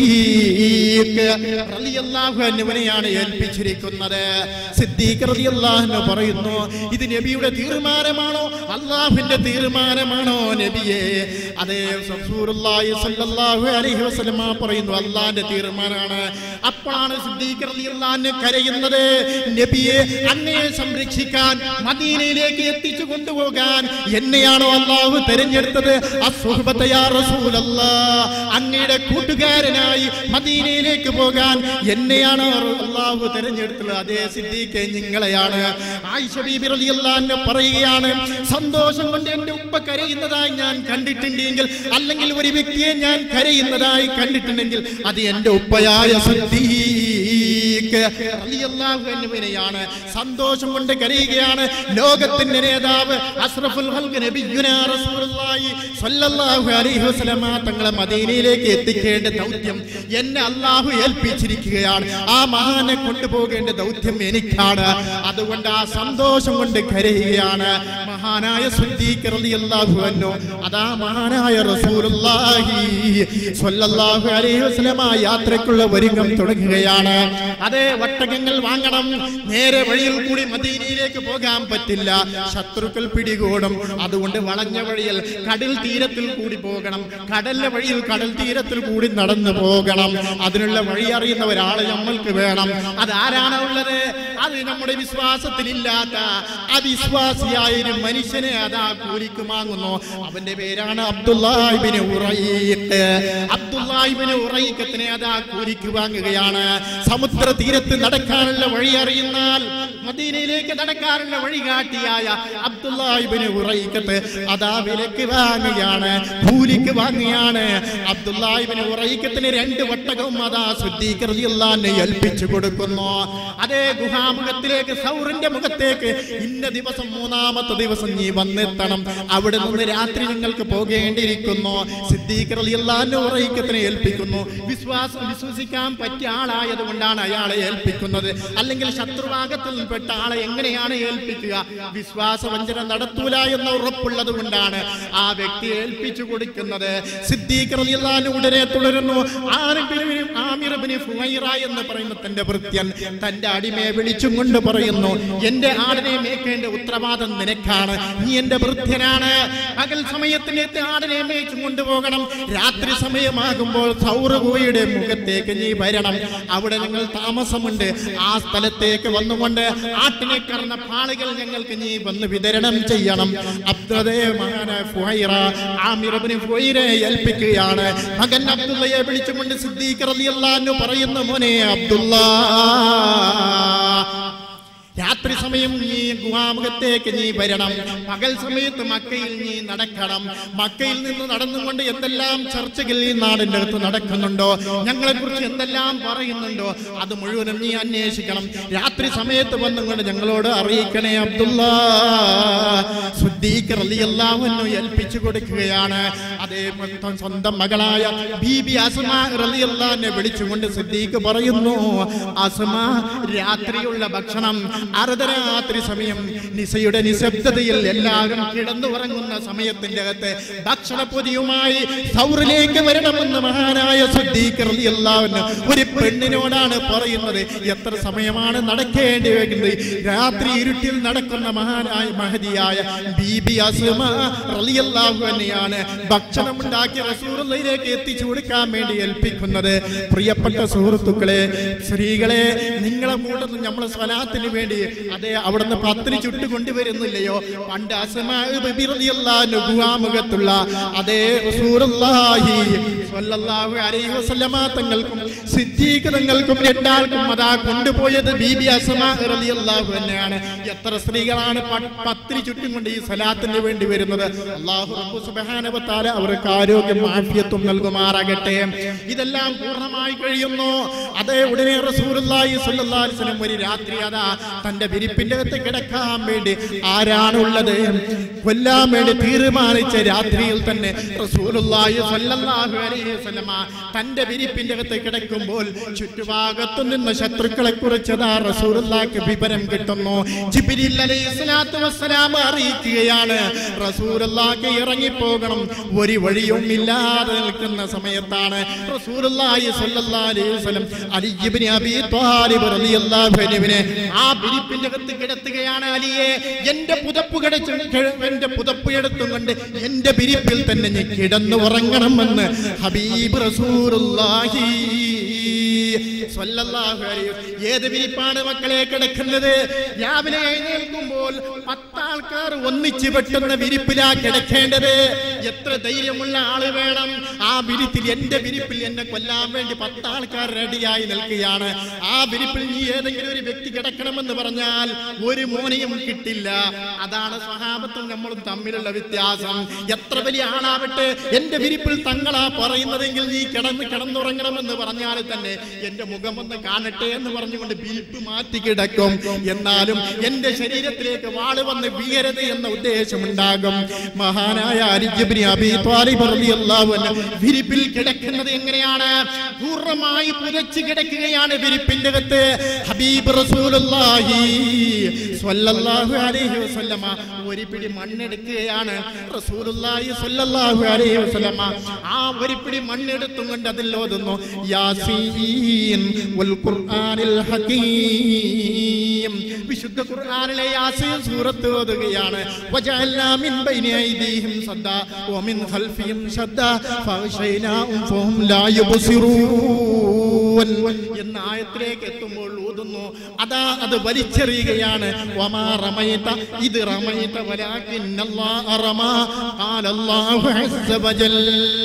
സിദ്ദീഖ് റളിയല്ലാഹു അൻഹുവിനെയാണ് ഏൽപ്പിച്ചിരിക്കുന്നത് സിദ്ദീഖ് റളിയല്ലാഹു അൻഹു പറയുന്നു ഇത് നബിയുടെ തീരുമാനമാണോ അള്ളാഹുവിന്റെ തീരുമാനമാണോ നബിയെ അതേ റസൂലുള്ളാഹി സ്വല്ലല്ലാഹു അലൈഹി വസല്ലമ പറയുന്നു അള്ളാഹിന്റെ തീരുമാനമാണ് അപ്പോഴാണ് സിദ്ദീഖ് റളിയല്ലാഹു അൻഹു കരയുന്നത് നബിയെ അങ്ങയെ സംരക്ഷിക്കാൻ മദീനയിലേക്ക് എത്തിച്ചു കൊണ്ടുപോകാൻ എന്നെയാണോ അള്ളാഹു തെരഞ്ഞെടുത്തത് അസ്സുഹബത്ത യാ റസൂലല്ലാ അങ്ങയുടെ കൂട്ടുകാരനായി മദീനയിലേക്ക് പോകാൻ എന്നെയാണോ അള്ളാഹു തെരഞ്ഞെടുത്തത് അതേ സിദ്ദീഖെ നിങ്ങളെയാണ് ആയിഷ ബീബി റളിയല്ലാഹു അൻഹ പറയുകയാണ് സന്തോഷം കൊണ്ട് എന്റെ ഉപ്പ കരയുന്നതായി ഞാൻ കണ്ടിട്ടുണ്ടെങ്കിൽ അല്ലെങ്കിൽ ഒരു വ്യക്തിയെ ഞാൻ കരയുന്നതായി കണ്ടിട്ടുണ്ടെങ്കിൽ അത് എന്റെ ഉപ്പയായ സിദ്ദീഖ് റളിയല്ലാഹു അൻഹുവിനെയാണ് സന്തോഷം കൊണ്ട് കരയുകയാണ് ലോകത്തിന്റെ നേതാവ് അഷ്റഫുൽ ഖൽഖ് നബിയുനാ റസൂലുള്ളാഹി സ്വല്ലല്ലാഹു അലൈഹി വസല്ലമ തങ്ങളെ മദീനയിലേക്ക് എത്തിക്കേണ്ട ദൗത്യം എന്നെ അള്ളാഹു ഏൽപ്പിച്ചിരിക്കുകയാണ് ആ മഹാനെ കൊണ്ടുപോകേണ്ട ദൗത്യം എനിക്കാണ് അതുകൊണ്ട് ആ സന്തോഷം കൊണ്ട് കരയുകയാണ് മഹാനായ സിദ്ദീഖ് റളിയല്ലാഹു അൻഹു അതാ മഹാനായ റസൂലുള്ളാഹി സ്വല്ലല്ലാഹു അലൈഹി വസല്ലമ യാത്രക്കുള്ള ഒരുങ്ങം തുടങ്ങുകയാണ് അതേ വട്ടകങ്ങൾ വാങ്ങണം നേരെ വഴിയിൽ കൂടി മദീനയിലേക്ക് പോകാൻ പറ്റില്ല ശത്രുക്കൾ പിടികൂടും അതുകൊണ്ട് വളഞ്ഞ വഴിയിൽ കടൽ തീരത്തിൽ കൂടി പോകണം കടലിലെ വഴിയിൽ കടൽ തീരത്തിൽ കൂടി നടന്നു പോകണം അതിനുള്ള വഴി അറിയുന്ന ഒരാൾ നമ്മൾക്ക് വേണം അതാരാണ് ഉള്ളത് അത് നമ്മുടെ വിശ്വാസത്തിലില്ലാത്ത അവിശ്വാസിയായ ഒരു മനുഷ്യനെ അതാ കൂലിക്ക് വാങ്ങുന്നു അവന്റെ പേരാണ് അബ്ദുല്ലാഹിബിന് ഉറൈഖ് അബ്ദുല്ലാഹിബിന് ഉറൈഖത്തിനെ അതാ കൂലിക്ക് വാങ്ങുകയാണ് സമുദ്ര തീരത്ത് നടക്കാനുള്ള വഴി അറിയുന്നാൽ മദീനയിലേക്ക് നടക്കാനുള്ള വഴികാട്ടിയായ അബ്ദുല്ലാഹിബിന് ഉറൈഖത്ത് അതാ വിലക്ക് വാങ്ങുകയാണ് കൂലിക്ക് വാങ്ങുകയാണ് അബ്ദുല്ലാഹിബിന് ഉറൈഖത്തിന് രണ്ട് വട്ടകവും അതാ ശുദ്ധീകൃതിയല്ലാന്നെ ഏൽപ്പിച്ചു കൊടുക്കുന്നു അതേ ഗുഹാമുഖത്തിലേക്ക് സൗറിന്റെ മുഖത്തേക്ക് ഇന്ന ദിവസം മൂന്നാമത്തെ ദിവസം നീ വന്നെത്തണം അവിടെ നിന്ന് രാത്രി നിങ്ങൾക്ക് പോകേണ്ടിയിരിക്കുന്നു സിദ്ദീഖ്ലാന്റെ ഉറയിക്കത്തിനെ ഏൽപ്പിക്കുന്നു വിശ്വാസം വിശ്വസിക്കാൻ പറ്റിയ ആളായത് കൊണ്ടാണ് അയാളെ ഏൽപ്പിക്കുന്നത് അല്ലെങ്കിൽ ശത്രുഭാഗത്തിൽ പെട്ട ആളെ എങ്ങനെയാണ് ഏൽപ്പിക്കുക വിശ്വാസവഞ്ചന നടത്തൂല എന്ന ഉറപ്പുള്ളത് കൊണ്ടാണ് ആ വ്യക്തി ഏൽപ്പിച്ചു കൊടുക്കുന്നത് സിദ്ദീഖ്ലാൻ ഉടനെ തുടരുന്നു ആമിർ ആമിർബിന് ഫുഹൈറ എന്ന് പറയുന്ന തന്റെ ഭൃത്യൻ തന്റെ അടിമയെ വിളിച്ചും കൊണ്ട് പറയുന്നു എന്റെ ആടിനെ മേക്കേണ്ട ഉത്തരവാദം നിനക്കാണ് നീ എന്റെ ഭൃത്യനാണ് പകൽ സമയത്തിനകത്ത് ആടിനെ മേച്ചും കൊണ്ടുപോകണം രാത്രി സമയമാകുമ്പോൾ സൗരഗുഹയുടെ മുഖത്തേക്ക് നീ വരണം അവിടെ ഞങ്ങൾ താമസമുണ്ട് ആ സ്ഥലത്തേക്ക് വന്നുകൊണ്ട് ആട്ടിനെ കറന്ന പാളുകൾ ഞങ്ങൾക്ക് നീ വന്ന് വിതരണം ചെയ്യണം അബ്ദുദേ മഹാനായ ഫുഹൈറ ആമിറബിന് ഫുഹൈറെ ഏൽപ്പിക്കുകയാണ് മകൻ അബ്ദുള്ളയെ വിളിച്ചുകൊണ്ട് സിദ്ദീഖ് റളിയല്ലാഹു അൻഹു പറയുന്ന മോനെ അബ്ദുള്ള രാത്രി സമയം നീ ഗുഹാമുഖത്തേക്ക് നീ വരണം പകൽ സമയത്ത് മക്കയിൽ നീ നടക്കണം മക്കയിൽ നിന്ന് നടന്നുകൊണ്ട് എന്തെല്ലാം ചർച്ചകൾ ഈ നാടിന്റെ അടുത്ത് നടക്കുന്നുണ്ടോ ഞങ്ങളെ കുറിച്ച് എന്തെല്ലാം പറയുന്നുണ്ടോ അത് മുഴുവനും നീ അന്വേഷിക്കണം രാത്രി സമയത്ത് വന്നുകൊണ്ട് ഞങ്ങളോട് അറിയിക്കണേ അബ്ദുള്ള സിദ്ദീഖ് റളിയല്ലാഹു അൻഹു ഏൽപ്പിച്ചു കൊടുക്കുകയാണ് അതേ മൊത്തം സ്വന്തം മകളായ ബീബി അസ്മ റളിയല്ലാഹുവിനെ വിളിച്ചുകൊണ്ട് സിദ്ദീഖ് പറയുന്നു അസ്മ രാത്രിയുള്ള ഭക്ഷണം അർദ്ധരാത്രി സമയം നിസയുടെ നിശബ്ദതയിൽ എല്ലാവരും കിടന്നുറങ്ങുന്ന സമയത്തിന്റെ അകത്ത് ഭക്ഷണപ്പൊതിയുമായി സൗറിലേക്ക് വരണമെന്ന് മഹാനായ സിദ്ദീഖ് റളിയല്ലാഹു അൻഹു ഒരു പെണ്ണിനോടാണ് പറയുന്നത് എത്ര സമയമാണ് നടക്കേണ്ടി വരുന്നത് രാത്രി ഇരുട്ടിൽ നടക്കുന്ന മഹാനായ മഹതിയായ ബീബി അസ്മ റളിയല്ലാഹു അൻഹയാണ് ഭക്ഷണം ഉണ്ടാക്കി റസൂലുള്ളാഹിലേക്ക് എത്തിച്ചു കൊടുക്കാൻ വേണ്ടി ഏൽപ്പിക്കുന്നത് പ്രിയപ്പെട്ട സുഹൃത്തുക്കളെ സ്ത്രീകളെ നിങ്ങളെ കൂട്ടത്തിൽ നമ്മളെ സ്വലാത്തിന് വേണ്ടി അതെ അവിടുന്ന് പത്രി ചുട്ടു കൊണ്ടുവരുന്നില്ലയോ പണ്ട് അസ്മാ ബിബി റളിയല്ലാഹു അൻഹു ഗുഹാമുഖത്തുള്ള അതേ റസൂലുള്ളാഹി സ്വല്ലല്ലാഹു അലൈഹി വസല്ലമ തങ്ങൾക്കും സിദ്ദീഖ് തങ്ങൾക്കും രണ്ടാൾക്കും അതാ കൊണ്ടുപോയത് ബീബി അസ്മാ റളിയല്ലാഹു അൻഹയാണ് എത്ര സ്ത്രീകളാണ് പ- പത്രി ചുറ്റും കൊണ്ട് ഈ സലാത്തിന് വേണ്ടി വരുന്നത് അല്ലാഹു റബ്ബു സുബ്ഹാനഹു വ തആല അവർക്ക് ആരോഗ്യം ആഫിയത്തും നൽകുമാറാകട്ടെ ഇതെല്ലാം പൂർണ്ണമായി കഴിയുന്നു അതേ ഉടനെ റസൂലുള്ളാഹി സ്വല്ലല്ലാഹു അലൈഹി വസല്ലം ഒരു രാത്രി അതാ തന്റെ വിരിപ്പിന്റെ അകത്ത് കിടക്കാൻ വേണ്ടി ആരാണുള്ളത് കൊല്ലാൻ വേണ്ടി തീരുമാനിച്ച രാത്രിയിൽ തന്നെ റസൂലുള്ളാഹി സ്വല്ലല്ലാഹു അലൈഹി വസല്ലമ തന്റെ വിരിപ്പിന്റെ അകത്ത് കിടക്കുമ്പോൾ ചുറ്റുഭാഗത്തു നിന്ന് ശത്രുക്കളെ കുറിച്ച് അതാ റസൂലുള്ളാഹിക്ക് വിവരം കിട്ടുന്നു ജിബ്രീൽ അലൈഹി സ്വലാത്തു വസ്സലാം അറിയിക്കുകയാണ് റസൂലുള്ളാഹിക്ക് ഇറങ്ങിപ്പോകണം ഒരു വഴിയും ഇല്ലാതെ നിൽക്കുന്ന സമയത്താണ് റസൂലുള്ളാഹി സ്വല്ലല്ലാഹു അലൈഹി വസല്ലം അലി ഇബ്നു അബീ ത്വാലിബ് റളിയല്ലാഹു അൻഹുവിനെ ആ വിരിപ്പിന്റെ അകത്ത് കിടത്തുകയാണ് അലിയെ എന്റെ പുതപ്പ് കിടച്ചു എന്റെ പുതപ്പ് എടുത്തും കൊണ്ട് എന്റെ വിരിപ്പിൽ തന്നെ ഞാൻ കിടന്നു ഉറങ്ങണമെന്ന് ഹബീബ് റസൂലുള്ളാഹി സ്വല്ലല്ലാഹു അലൈഹി വസല്ലം. ഏത് വിരിപ്പാണ് മക്കളെ കിടക്കുന്നത് രാവിലെ എഴുന്നേൽക്കുമ്പോൾ പത്താൾക്കാർ ഒന്നിച്ച് പെട്ടുന്ന വിരിപ്പിലാ കിടക്കേണ്ടത് എത്ര ധൈര്യമുള്ള ആള് വേണം ആ വിരിപ്പിൽ എന്റെ വിരിപ്പിൽ എന്നെ കൊല്ലാൻ വേണ്ടി പത്താൾക്കാർ റെഡിയായി നിൽക്കുകയാണ് ആ വിരിപ്പിൽ നീ ഏതെങ്കിലും ഒരു വ്യക്തി കിടക്കണമെന്ന് പറഞ്ഞാൽ ഒരു മോനെയും കിട്ടില്ല അതാണ് സ്വഹാബത്തും നമ്മളും തമ്മിലുള്ള വ്യത്യാസം എത്ര വലിയ ആളാവട്ടെ എന്റെ വിരിപ്പിൽ തങ്ങളാ പറയുന്നതെങ്കിൽ നീ കിടന്ന് കിടന്നുറങ്ങണമെന്ന് പറഞ്ഞാൽ തന്നെ എന്റെ മുഖം ഒന്ന് കാണട്ടെ എന്ന് പറഞ്ഞുകൊണ്ട് വിരിപ്പ് മാറ്റി കിടക്കും എന്നാലും എന്റെ ശരീരത്തിലേക്ക് വാള് വന്ന് വീരത് എന്ന ഉദ്ദേശമുണ്ടാകും മഹാനായ അരിജബിനി അബി ത്വാലിബ് റളിയല്ലാഹു അൻഹു വിരിപ്പിൽ കിടക്കുന്നത് എങ്ങനെയാണ് പൂർണ്ണമായി പുതച്ച് കിടക്കുകയാണ് വിരിപ്പിന്റെ അകത്ത് ഹബീബ് റസൂലുള്ളാഹി സ്വല്ലല്ലാഹു അലൈഹി വസല്ലമ ഒരു പിടി മണ്ണെടുക്കുകയാണ് റസൂലുള്ളാഹി സ്വല്ലല്ലാഹു അലൈഹി വസല്ലമ ആ ഒരു പിടി മണ്ണെടുത്തും കൊണ്ട് അതിൽ ഓതുന്നു യാസീൻ വൽ ഖുർആനിൽ ഹകീം വിശുദ്ധ ഖുർആനിലെ യാസീൻ സൂറത്ത് ഓതുകയാണ് വജഅൽനാ മിൻ ബൈനി ഐദീഹിം സദ്ദാ വമിൻ ഖൽഫിഹിം സദ്ദാ ഫഅഗ്ശൈനാഹും ഫഹും ലാ യുബ്സിറൂൻ എന്ന ആയത്തിലേക്ക് എത്തുമ്പോൾ ഊതുന്നു അതാ അത് വലിച്ചെറിയുകയാണ് വമാ റമൈത ഇത് റമൈത വലാകിന്നല്ലാഹ റമാ ഖാലല്ലാഹു അസ്സ വജൽ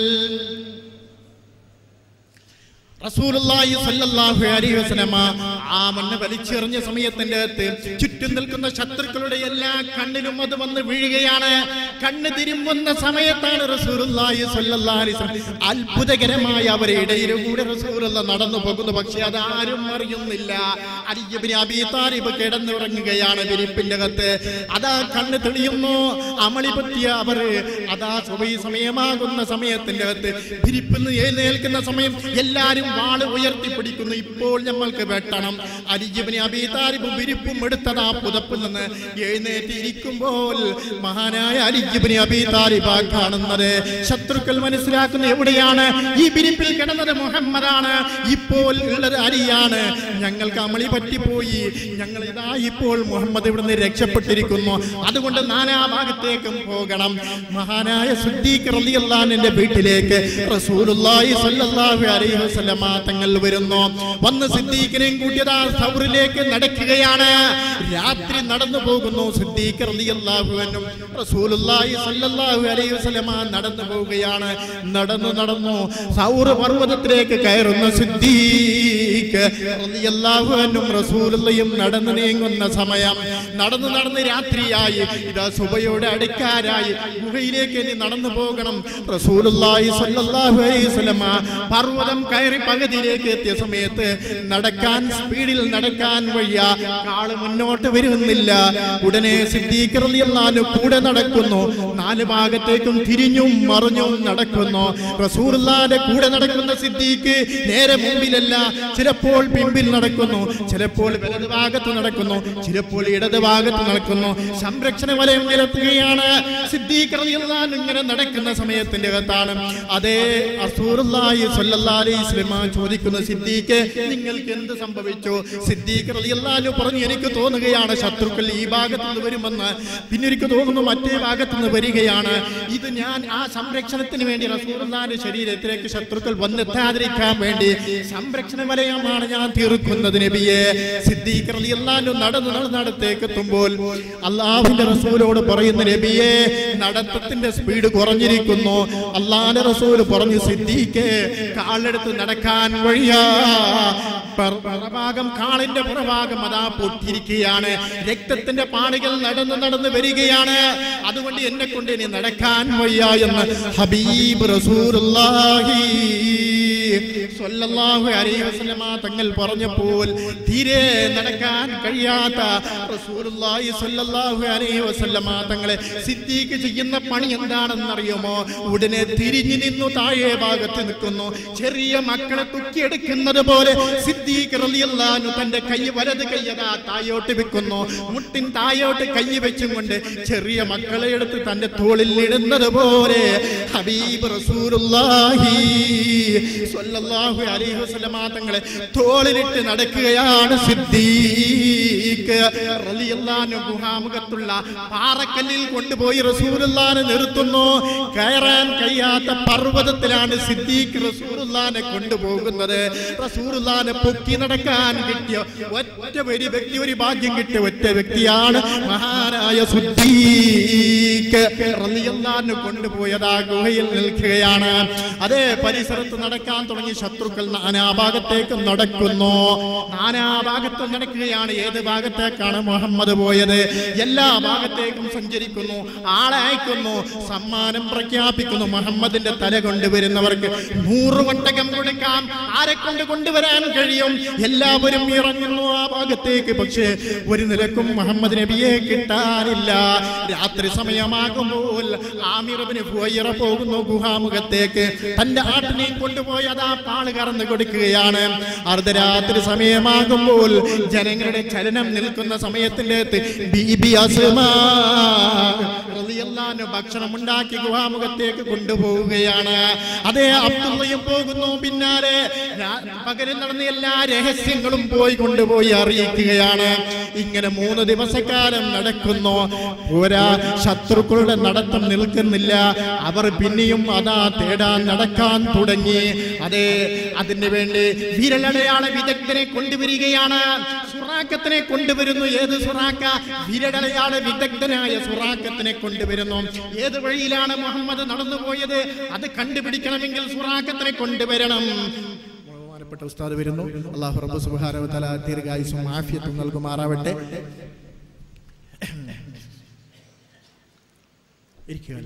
റസൂലുള്ളാഹി സ്വല്ലല്ലാഹു അലൈഹി വസല്ലമ ആ മണ്ണ് വലിച്ചെറിഞ്ഞ സമയത്തിന്റെ അകത്ത് ചുറ്റും നിൽക്കുന്ന ശത്രുക്കളുടെ എല്ലാ കണ്ണിലും അത് വന്ന് വീഴുകയാണ് കണ്ണ് തിരുമ്പുന്ന സമയത്താണ് റസൂലുള്ളാഹി സ്വല്ലല്ലാഹു അലൈഹി വസല്ലം അത്ഭുതകരമായ അവരെ ഇടയിലൂടെ റസൂലുള്ള നടന്നു പോകുന്നു പക്ഷെ അത് ആരും അറിയുന്നില്ല അലി ഇബ്നു അബീ താലിബ് കിടന്നുറങ്ങുകയാണ് വിരിപ്പിന്റെ അകത്ത് അതാ കണ്ണ് തെളിയുന്നു അമളി പറ്റിയ അവർ അതാ സുബൈ സമയമാകുന്ന സമയത്തിന്റെ അകത്ത് വിരിപ്പിൽ നിന്ന് എഴുന്നേൽക്കുന്ന സമയം എല്ലാരും വാള് ഉയർത്തിപ്പിടിക്കുന്നു ഇപ്പോൾ നമ്മൾക്ക് വെട്ടണം അരിജിബിന് അബീതാരിബ് വിരിപ്പും എടുത്തത് ആ പുതപ്പിൽ നിന്ന് എഴുന്നേറ്റ് ഇരിക്കുമ്പോൾ മഹാനായ അരിജിബിന് അബീതാരിബ കാണുന്നത് ശത്രുക്കൾ മനസ്സിലാക്കുന്ന എവിടെയാണ് ഈ വിരിപ്പിൽ കിടന്നത് മുഹമ്മദാണ് ഇപ്പോൾ ഉള്ളത് അരിയാണ് ഞങ്ങൾക്ക് അമളി പറ്റിപ്പോയി ഞങ്ങൾ ഇതാ ഇപ്പോൾ മുഹമ്മദ് ഇവിടുന്ന് രക്ഷപ്പെട്ടിരിക്കുന്നു അതുകൊണ്ട് നാനാഭാഗത്തേക്കും പോകണം മഹാനായ സിദ്ദീഖ് റളിയല്ലാഹുവിന്റെ വീട്ടിലേക്ക് റസൂലുള്ളാഹി സ്വല്ലല്ലാഹു അലൈഹി വസല്ലമ തങ്ങൾ വരുന്നു വന്ന് സിദ്ദീഖിനെയും കൂട്ടിയതാ സൗറിലേക്ക് നടക്കുകയാണ് രാത്രി നടന്നു പോകുന്നു സിദ്ദീഖ് റളിയല്ലാഹു അൻഹു റസൂലുള്ളാഹി റസൂലുള്ളാഹി സ്വല്ലല്ലാഹു അലൈഹി വസല്ലമ നടന്നു പോവുകയാണ് നടന്നു നടന്നു സൗർ പർവ്വതത്തിലേക്ക് കയറുന്ന സിദ്ദീഖ് റളിയല്ലാഹു അൻഹും റസൂലുള്ളയും നടന്നു നീങ്ങുന്ന സമയം നടന്നു നടന്ന് രാത്രിയായി ഇതാ സുബയോടെ അടുക്കാരായി ഗുഹയിലേക്ക് ഇനി നടന്നു പോകണം റസൂലുള്ളാഹി സ്വല്ലല്ലാഹു അലൈഹി വസല്ലമ പർവ്വതം കയറി പകുതിയിലേക്ക് എത്തിയ സമയത്ത് നടക്കാൻ സ്പീഡിൽ നടക്കാൻ വയ്യ കാള് മുന്നോട്ട് വരുന്നില്ല ഉടനെ സിദ്ദീഖ് റളിയല്ലാഹു അൻഹു കൂടെ നടക്കുന്നു നാല് ഭാഗത്തേക്കും തിരിഞ്ഞും മറിഞ്ഞും നടക്കുന്നു റസൂലുള്ളാഹിന്റെ കൂടെ നടക്കുന്ന സിദ്ദീഖ് നേരെ മുമ്പിലല്ല ചിലപ്പോൾ പിമ്പിൽ നടക്കുന്നു ചിലപ്പോൾ വലത് ഭാഗത്ത് നടക്കുന്നു ചിലപ്പോൾ ഇടത് ഭാഗത്ത് നടക്കുന്നു സംരക്ഷണ വലയം നിരത്തുകയാണ് സിദ്ദീഖ് റളിയല്ലാഹു അൻഹു ഇങ്ങനെ നടക്കുന്ന സമയത്തിന്റെ അകത്താണ് അതേ റസൂലുള്ളാഹി സ്വല്ലല്ലാഹു അലൈഹി വസല്ലമ ചോദിക്കുന്ന സിദ്ദീഖ് നിങ്ങൾക്ക് എന്ത് സംഭവിച്ചു സിദ്ദീഖ് റളിയല്ലാഹു അൻഹു പറഞ്ഞു എനിക്ക് തോന്നുകയാണ് ശത്രുക്കൾ ഈ ഭാഗത്ത് നിന്ന് വരുമെന്ന് പിന്നെ എനിക്ക് തോന്നുന്നു മറ്റേ ഭാഗത്ത് നിന്ന് വരികയാണ് ഇത് ഞാൻ ആ സംരക്ഷണത്തിന് വേണ്ടി റസൂലുള്ളാഹിന്റെ ശരീരത്തിലേക്ക് ശത്രുക്കൾ വന്നെത്താതിരിക്കാൻ വേണ്ടി സംരക്ഷണ വലയമാണ് ഞാൻ തീർക്കുന്നത് നബിയെ സിദ്ദീഖ് റളിയല്ലാഹു അൻഹു നടന്ന് നടന്നടത്തേക്ക് എത്തുമ്പോൾ അള്ളാഹുവിന്റെ റസൂലോട് പറയുന്ന നബിയെ നടത്തത്തിന്റെ സ്പീഡ് കുറഞ്ഞിരിക്കുന്നു അള്ളാഹിന്റെ റസൂൽ പറഞ്ഞു സിദ്ദീഖ് കാലെടുത്ത് നടക്കാൻ വഴിയാ പർ- പുറഭാഗം കാളിന്റെ പുറഭാഗം അതാ പൊട്ടിയിരിക്കുകയാണ് രക്തത്തിന്റെ പാണികൾ നടന്ന് നടന്ന് വരികയാണ് അതുകൊണ്ട് എന്നെ കൊണ്ട് ഇനി നടക്കാൻ വയ്യ എന്ന് ഹബീബ് റസൂലുള്ളാഹി സ്വല്ലല്ലാഹു അലൈഹി വസല്ലമ തങ്ങൾ പറഞ്ഞപ്പോൾ തീരെ നടക്കാൻ കഴിയാത്ത റസൂലുള്ളാഹി സ്വല്ലല്ലാഹു അലൈഹി വസല്ലമ തങ്ങളെ സിദ്ദീഖ് ചെയ്യുന്ന പണി എന്താണെന്ന് അറിയുമോ ഉടനെ തിരിഞ്ഞു നിന്നു താഴെ ഭാഗത്ത് നിൽക്കുന്നു ചെറിയ മക്കളെ തുക്കിയെടുക്കുന്നത് പോലെ സിദ്ദീഖ് റളിയല്ലാഹു അൻഹു തന്റെ കൈ വലത് കൈയതാ താഴോട്ട് വെക്കുന്നു മുട്ടിൻ താഴോട്ട് കൈ വെച്ചും കൊണ്ട് ചെറിയ മക്കളെ എടുത്ത് തന്റെ തോളിൽ ഇടുന്നത് പോലെ ഹബീബ് റസൂലുള്ളാഹി സ്വല്ലല്ലാഹു അലൈഹി വസല്ലമ തങ്ങളെ തോളിലിട്ട് നടക്കുകയാണ് സിദ്ദീഖ് റളിയല്ലാഹു അൻഹു ഗുഹാമുഖത്തുള്ള പാറക്കല്ലിൽ കൊണ്ടുപോയി റസൂലുള്ളാഹിനെ നിർത്തുന്നു കയറാൻ കഴിയാത്ത പർവ്വതത്തിലാണ് സിദ്ദീഖ് റസൂലുള്ളാഹിനെ കൊണ്ടുപോകുന്നത് റസൂലുള്ളാഹിനെ പൊക്കി നടക്കാൻ കിട്ടിയ ഒറ്റ ഒരു വ്യക്തി ഒരു ഭാഗ്യം കിട്ടിയ ഒറ്റ വ്യക്തിയാണ് മഹാനായ സിദ്ദീഖ് റളിയല്ലാഹു അൻഹു കൊണ്ടുപോയതാ ഗുഹയിൽ നിൽക്കുകയാണ് അതേ പരിസരത്ത് നടക്കാൻ തുടങ്ങി ശത്രുക്കൾ നാനാഭാഗത്തേക്ക് നടക്കുന്നു നാനാഭാഗത്തും നടക്കുകയാണ് ഏത് ഭാഗത്തേക്കാണ് മുഹമ്മദ് പോയത് എല്ലാ ഭാഗത്തേക്കും സഞ്ചരിക്കുന്നു ആളെ അയക്കുന്നു സമ്മാനം പ്രഖ്യാപിക്കുന്നു മുഹമ്മദിന്റെ തല കൊണ്ടുവരുന്നവർക്ക് നൂറ് വട്ടകം കൊടുക്കാം ആരെ കൊണ്ട് കൊണ്ടുവരാൻ കഴിയും എല്ലാവരും ഇറങ്ങുന്നു ആ ഭാഗത്തേക്ക് പക്ഷേ ഒരു നിലക്കും മുഹമ്മദ് നബിയെ കിട്ടാനില്ല രാത്രി സമയമാകുമ്പോൾ ആമിറബിന് ഫുവൈറ പോകുന്നു ഗുഹാമുഖത്തേക്ക് തന്റെ ആട്ടിനെയും കൊണ്ടുപോയി അതാ പാള് കറന്നു കൊടുക്കുകയാണ് അർദ്ധരാത്രി സമയമാകുമ്പോൾ ജനങ്ങളുടെ ചലനം നിൽക്കുന്ന സമയത്തിന്റെ അകത്ത് ബീബി അസ്മാ റളിയല്ലാഹു അൻഹു ഭക്ഷണം ഉണ്ടാക്കി ഗുഹാമുഖത്തേക്ക് കൊണ്ടുപോവുകയാണ് അതേ അബ്ദുള്ളയും പോകുന്നു പിന്നാലെ രാ- പകലിൽ നടന്ന എല്ലാ രഹസ്യങ്ങളും പോയി കൊണ്ടുപോയി അറിയിക്കുകയാണ് ഇങ്ങനെ മൂന്ന് ദിവസക്കാലം നടക്കുന്നു പോരാ ശത്രുക്കളുടെ നടത്തം നിൽക്കുന്നില്ല അവർ പിന്നെയും അതാ തേടാൻ നടക്കാൻ തുടങ്ങി അതെ അതിന് വേണ്ടി വിരലടയാള വിദഗ്ധനെ കൊണ്ടുവരികയാണ് സുറാക്കത്തിനെ കൊണ്ടുവരുന്നു ഏത് സുറാക്ക വിരലടയാള വിദഗ്ധനായ സുറാക്കത്തിനെ കൊണ്ടുവരുന്നു ഏത് വഴിയിലാണ് മുഹമ്മദ് നടന്നുപോയത് അത് കണ്ടുപിടിക്കണമെങ്കിൽ സുറാക്കത്തിനെ കൊണ്ടുവരണം ബഹുമാനപ്പെട്ട ഉസ്താദ് വരുന്നു അള്ളാഹു റബ്ബ് സുബ്ഹാനഹു വ തആല ദീർഘായുസ്സും ആഫിയത്തും നൽകുമാറാവട്ടെ ഇരിക്കുകയല്ല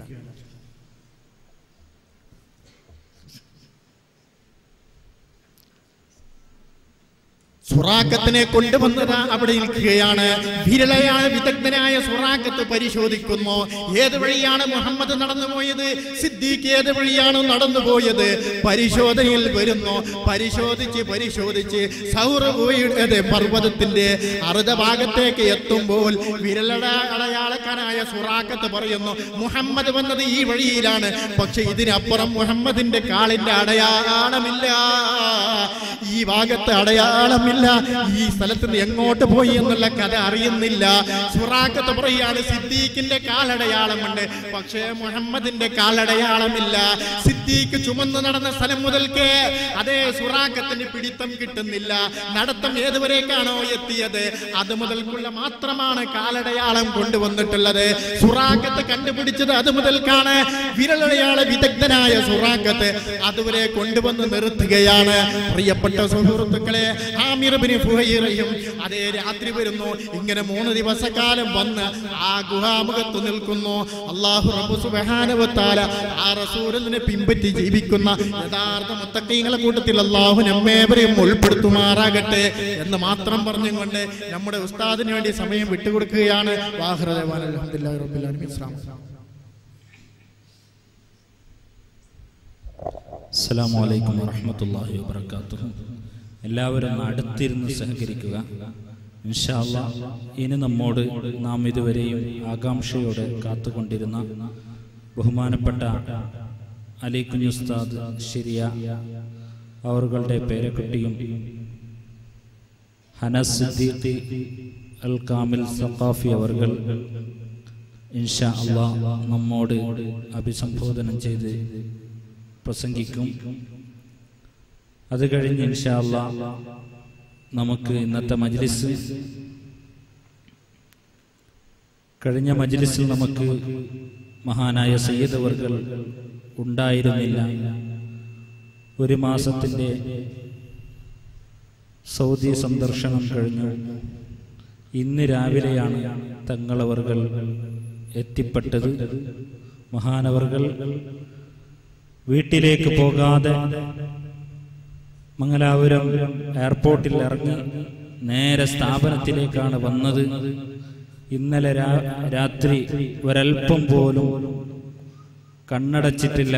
സുറാക്കത്തിനെ കൊണ്ടുവന്നത് അവിടെ നിൽക്കുകയാണ് വിരളയായ വിദഗ്ധനായ സുറാക്കത്ത് പരിശോധിക്കുന്നു ഏത് വഴിയാണ് മുഹമ്മദ് നടന്നുപോയത് സിദ്ദീഖ് ഏത് വഴിയാണ് നടന്നുപോയത് പരിശോധനയിൽ വരുന്നു പരിശോധിച്ച് പരിശോധിച്ച് സൗറയുടെ പർവ്വതത്തിന്റെ അർദ്ധഭാഗത്തേക്ക് എത്തുമ്പോൾ വിരലട അടയാളക്കാരായ സുറാക്കത്ത് പറയുന്നു മുഹമ്മദ് വന്നത് ഈ വഴിയിലാണ് പക്ഷെ ഇതിനപ്പുറം മുഹമ്മദിന്റെ കാളിന്റെ അടയാളമില്ല ഈ ഭാഗത്ത് അടയാളമില്ല അറിയില്ല ഈ സ്ഥലത്ത് നിന്ന് എങ്ങോട്ട് പോയി എന്നുള്ള കഥ അറിയുന്നില്ല സുറാഖത്ത് പറയാണ് സിദ്ദീഖിന്റെ കാലടയാളമുണ്ട് പക്ഷേ മുഹമ്മദിന്റെ കാലടയാളമില്ല സിദ്ദീഖ് ചുമന്ന് നടന്ന സ്ഥലം മുതൽക്ക് അതേ സുറാഖത്തിന് പിടിത്തം കിട്ടുന്നില്ല നടത്തം ഏതുവരേക്കാണോ എത്തിയത് അത് മുതൽക്കുള്ള മാത്രമാണ് കാലടയാളം കൊണ്ടുവന്നിട്ടുള്ളത് സുറാഖത്ത് കണ്ടുപിടിച്ചത് അത് മുതൽക്കാണ് വിരലടയാള വിദഗ്ധനായ സുറാഖത്ത് അതുവരെ കൊണ്ടുവന്ന് നിർത്തുകയാണ് പ്രിയപ്പെട്ട സുഹൃത്തുക്കളെ ആമിർബിന് ഫുഹൈറയും അതേ രാത്രി വരുന്നു ഇങ്ങനെ മൂന്ന് ദിവസക്കാലം വന്ന് ആ ഗുഹാമുഖത്ത് നിൽക്കുന്നു അള്ളാഹു റബ്ബു സുബ്ഹാനഹു ആ റസൂലിനെ പിൻപറ്റി ജീവിക്കുന്ന യഥാർത്ഥ മുത്തക്കീങ്ങളെ കൂട്ടത്തിൽ അള്ളാഹു നമ്മേവരെയും ഉൾപ്പെടുത്തുമാറാകട്ടെ എന്ന് മാത്രം പറഞ്ഞുകൊണ്ട് നമ്മുടെ ഉസ്താദിന് വേണ്ടി സമയം വിട്ടുകൊടുക്കുകയാണ് വാഹൃദവാൻ അൽഹംദുലില്ലാഹി റബ്ബിൽ ആലമീൻ അസ്സലാമു അലൈക്കും. അസ്സലാമു അലൈക്കും വറഹ്മത്തുള്ളാഹി വബറകാതുഹു എല്ലാവരും ഒന്ന് അടുത്തിരുന്ന് സഹകരിക്കുക ഇൻഷാ അല്ലാ ഇനി നമ്മോട് നാം ഇതുവരെയും ആകാംക്ഷയോടെ കാത്തുകൊണ്ടിരുന്ന ബഹുമാനപ്പെട്ട അലി കുഞ്ഞുസ്താദ് ശരിയ അവറുകളുടെ പേരക്കുട്ടിയും ഹനസ് സിദ്ദീഖി അൽ കാമിൽ സഖാഫി അവർകൾ ഇൻഷാ അല്ലാ നമ്മോട് അഭിസംബോധനം ചെയ്ത് പ്രസംഗിക്കും അത് കഴിഞ്ഞ് ഇൻഷാ അല്ലാ നമുക്ക് ഇന്നത്തെ മജ്ലിസ് കഴിഞ്ഞ മജ്ലിസിൽ നമുക്ക് മഹാനായ സയ്യിദ് അവർകൾ ഉണ്ടായിരുന്നില്ല ഒരു മാസത്തിൻ്റെ സൗദി സന്ദർശനം കഴിഞ്ഞു ഇന്ന് രാവിലെയാണ് തങ്ങളവർകൾ എത്തിപ്പെട്ടത് മഹാനവർകൾ വീട്ടിലേക്ക് പോകാതെ മംഗലാപുരം എയർപോർട്ടിൽ ഇറങ്ങി നേരെ സ്ഥാപനത്തിലേക്കാണ് വന്നത് ഇന്നലെ രാ- രാത്രി ഒരൽപ്പം പോലും കണ്ണടച്ചിട്ടില്ല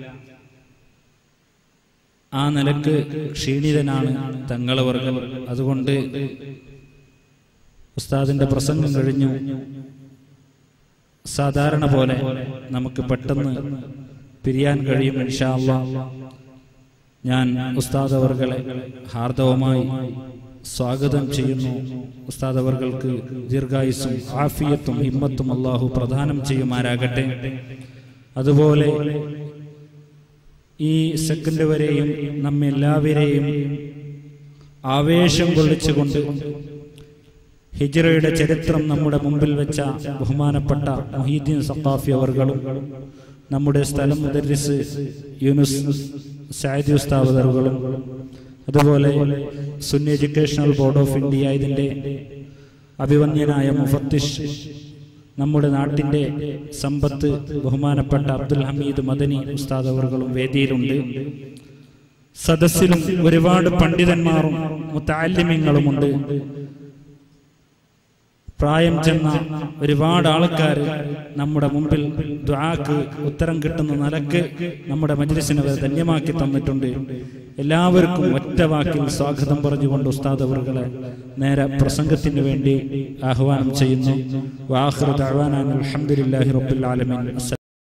ആ നിലക്ക് ക്ഷീണിതനാണ് തങ്ങളവർകൾ അതുകൊണ്ട് ഉസ്താദിന്റെ പ്രസംഗം കഴിഞ്ഞു സാധാരണ പോലെ നമുക്ക് പെട്ടെന്ന് പിരിയാൻ കഴിയും ഇൻഷാ അല്ലാ ഞാൻ ഉസ്താദ് അവർകളെ ഹാർദവമായി സ്വാഗതം ചെയ്യുന്നു ഉസ്താദ് അവർകൾക്ക് ദീർഘായുസും ആഫിയത്തും ഹിമ്മത്തും അള്ളാഹു പ്രദാനം ചെയ്യുമാരാകട്ടെ അതുപോലെ ഈ സെക്കൻഡ് വരെയും നമ്മെല്ലാവരെയും ആവേശം കൊള്ളിച്ചുകൊണ്ട് ഹിജ്റയുടെ ചരിത്രം നമ്മുടെ മുമ്പിൽ വെച്ച ബഹുമാനപ്പെട്ട മൊഹീദ്ദീൻ സഖാഫി അവർകളും നമ്മുടെ സ്ഥലം മുദരിസ് യൂനുസ് സായിദ് ഉസ്താവതറുകളും അതുപോലെ Sunni educational board of India ഇതിൻ്റെ അഭിവന്യനായ മുഫത്തിഷ് നമ്മുടെ നാട്ടിൻ്റെ സമ്പത്ത് ബഹുമാനപ്പെട്ട അബ്ദുൽ ഹമീദ് മദനി ഉസ്താദ് അവർകളും വേദിയിലുണ്ട് സദസ്സിലും ഒരുപാട് പണ്ഡിതന്മാരും മുത്താലിമ്യങ്ങളുമുണ്ട് പ്രായം ചെന്ന ഒരുപാട് ആൾക്കാർ നമ്മുടെ മുമ്പിൽ ദ്വാക്ക് ഉത്തരം കിട്ടുന്ന നിലക്ക് നമ്മുടെ മജ്ലിസിനെ അവർ ധന്യമാക്കി തന്നിട്ടുണ്ട് എല്ലാവർക്കും ഒറ്റ വാക്കിൽ സ്വാഗതം പറഞ്ഞുകൊണ്ട് ഉസ്താദ് അവറുകളെ നേരെ പ്രസംഗത്തിന് വേണ്ടി ആഹ്വാനം ചെയ്യുന്നു വാഹൃദ് അൽഹംദുലില്ലാഹി റബ്ബിൽ ആലമീൻ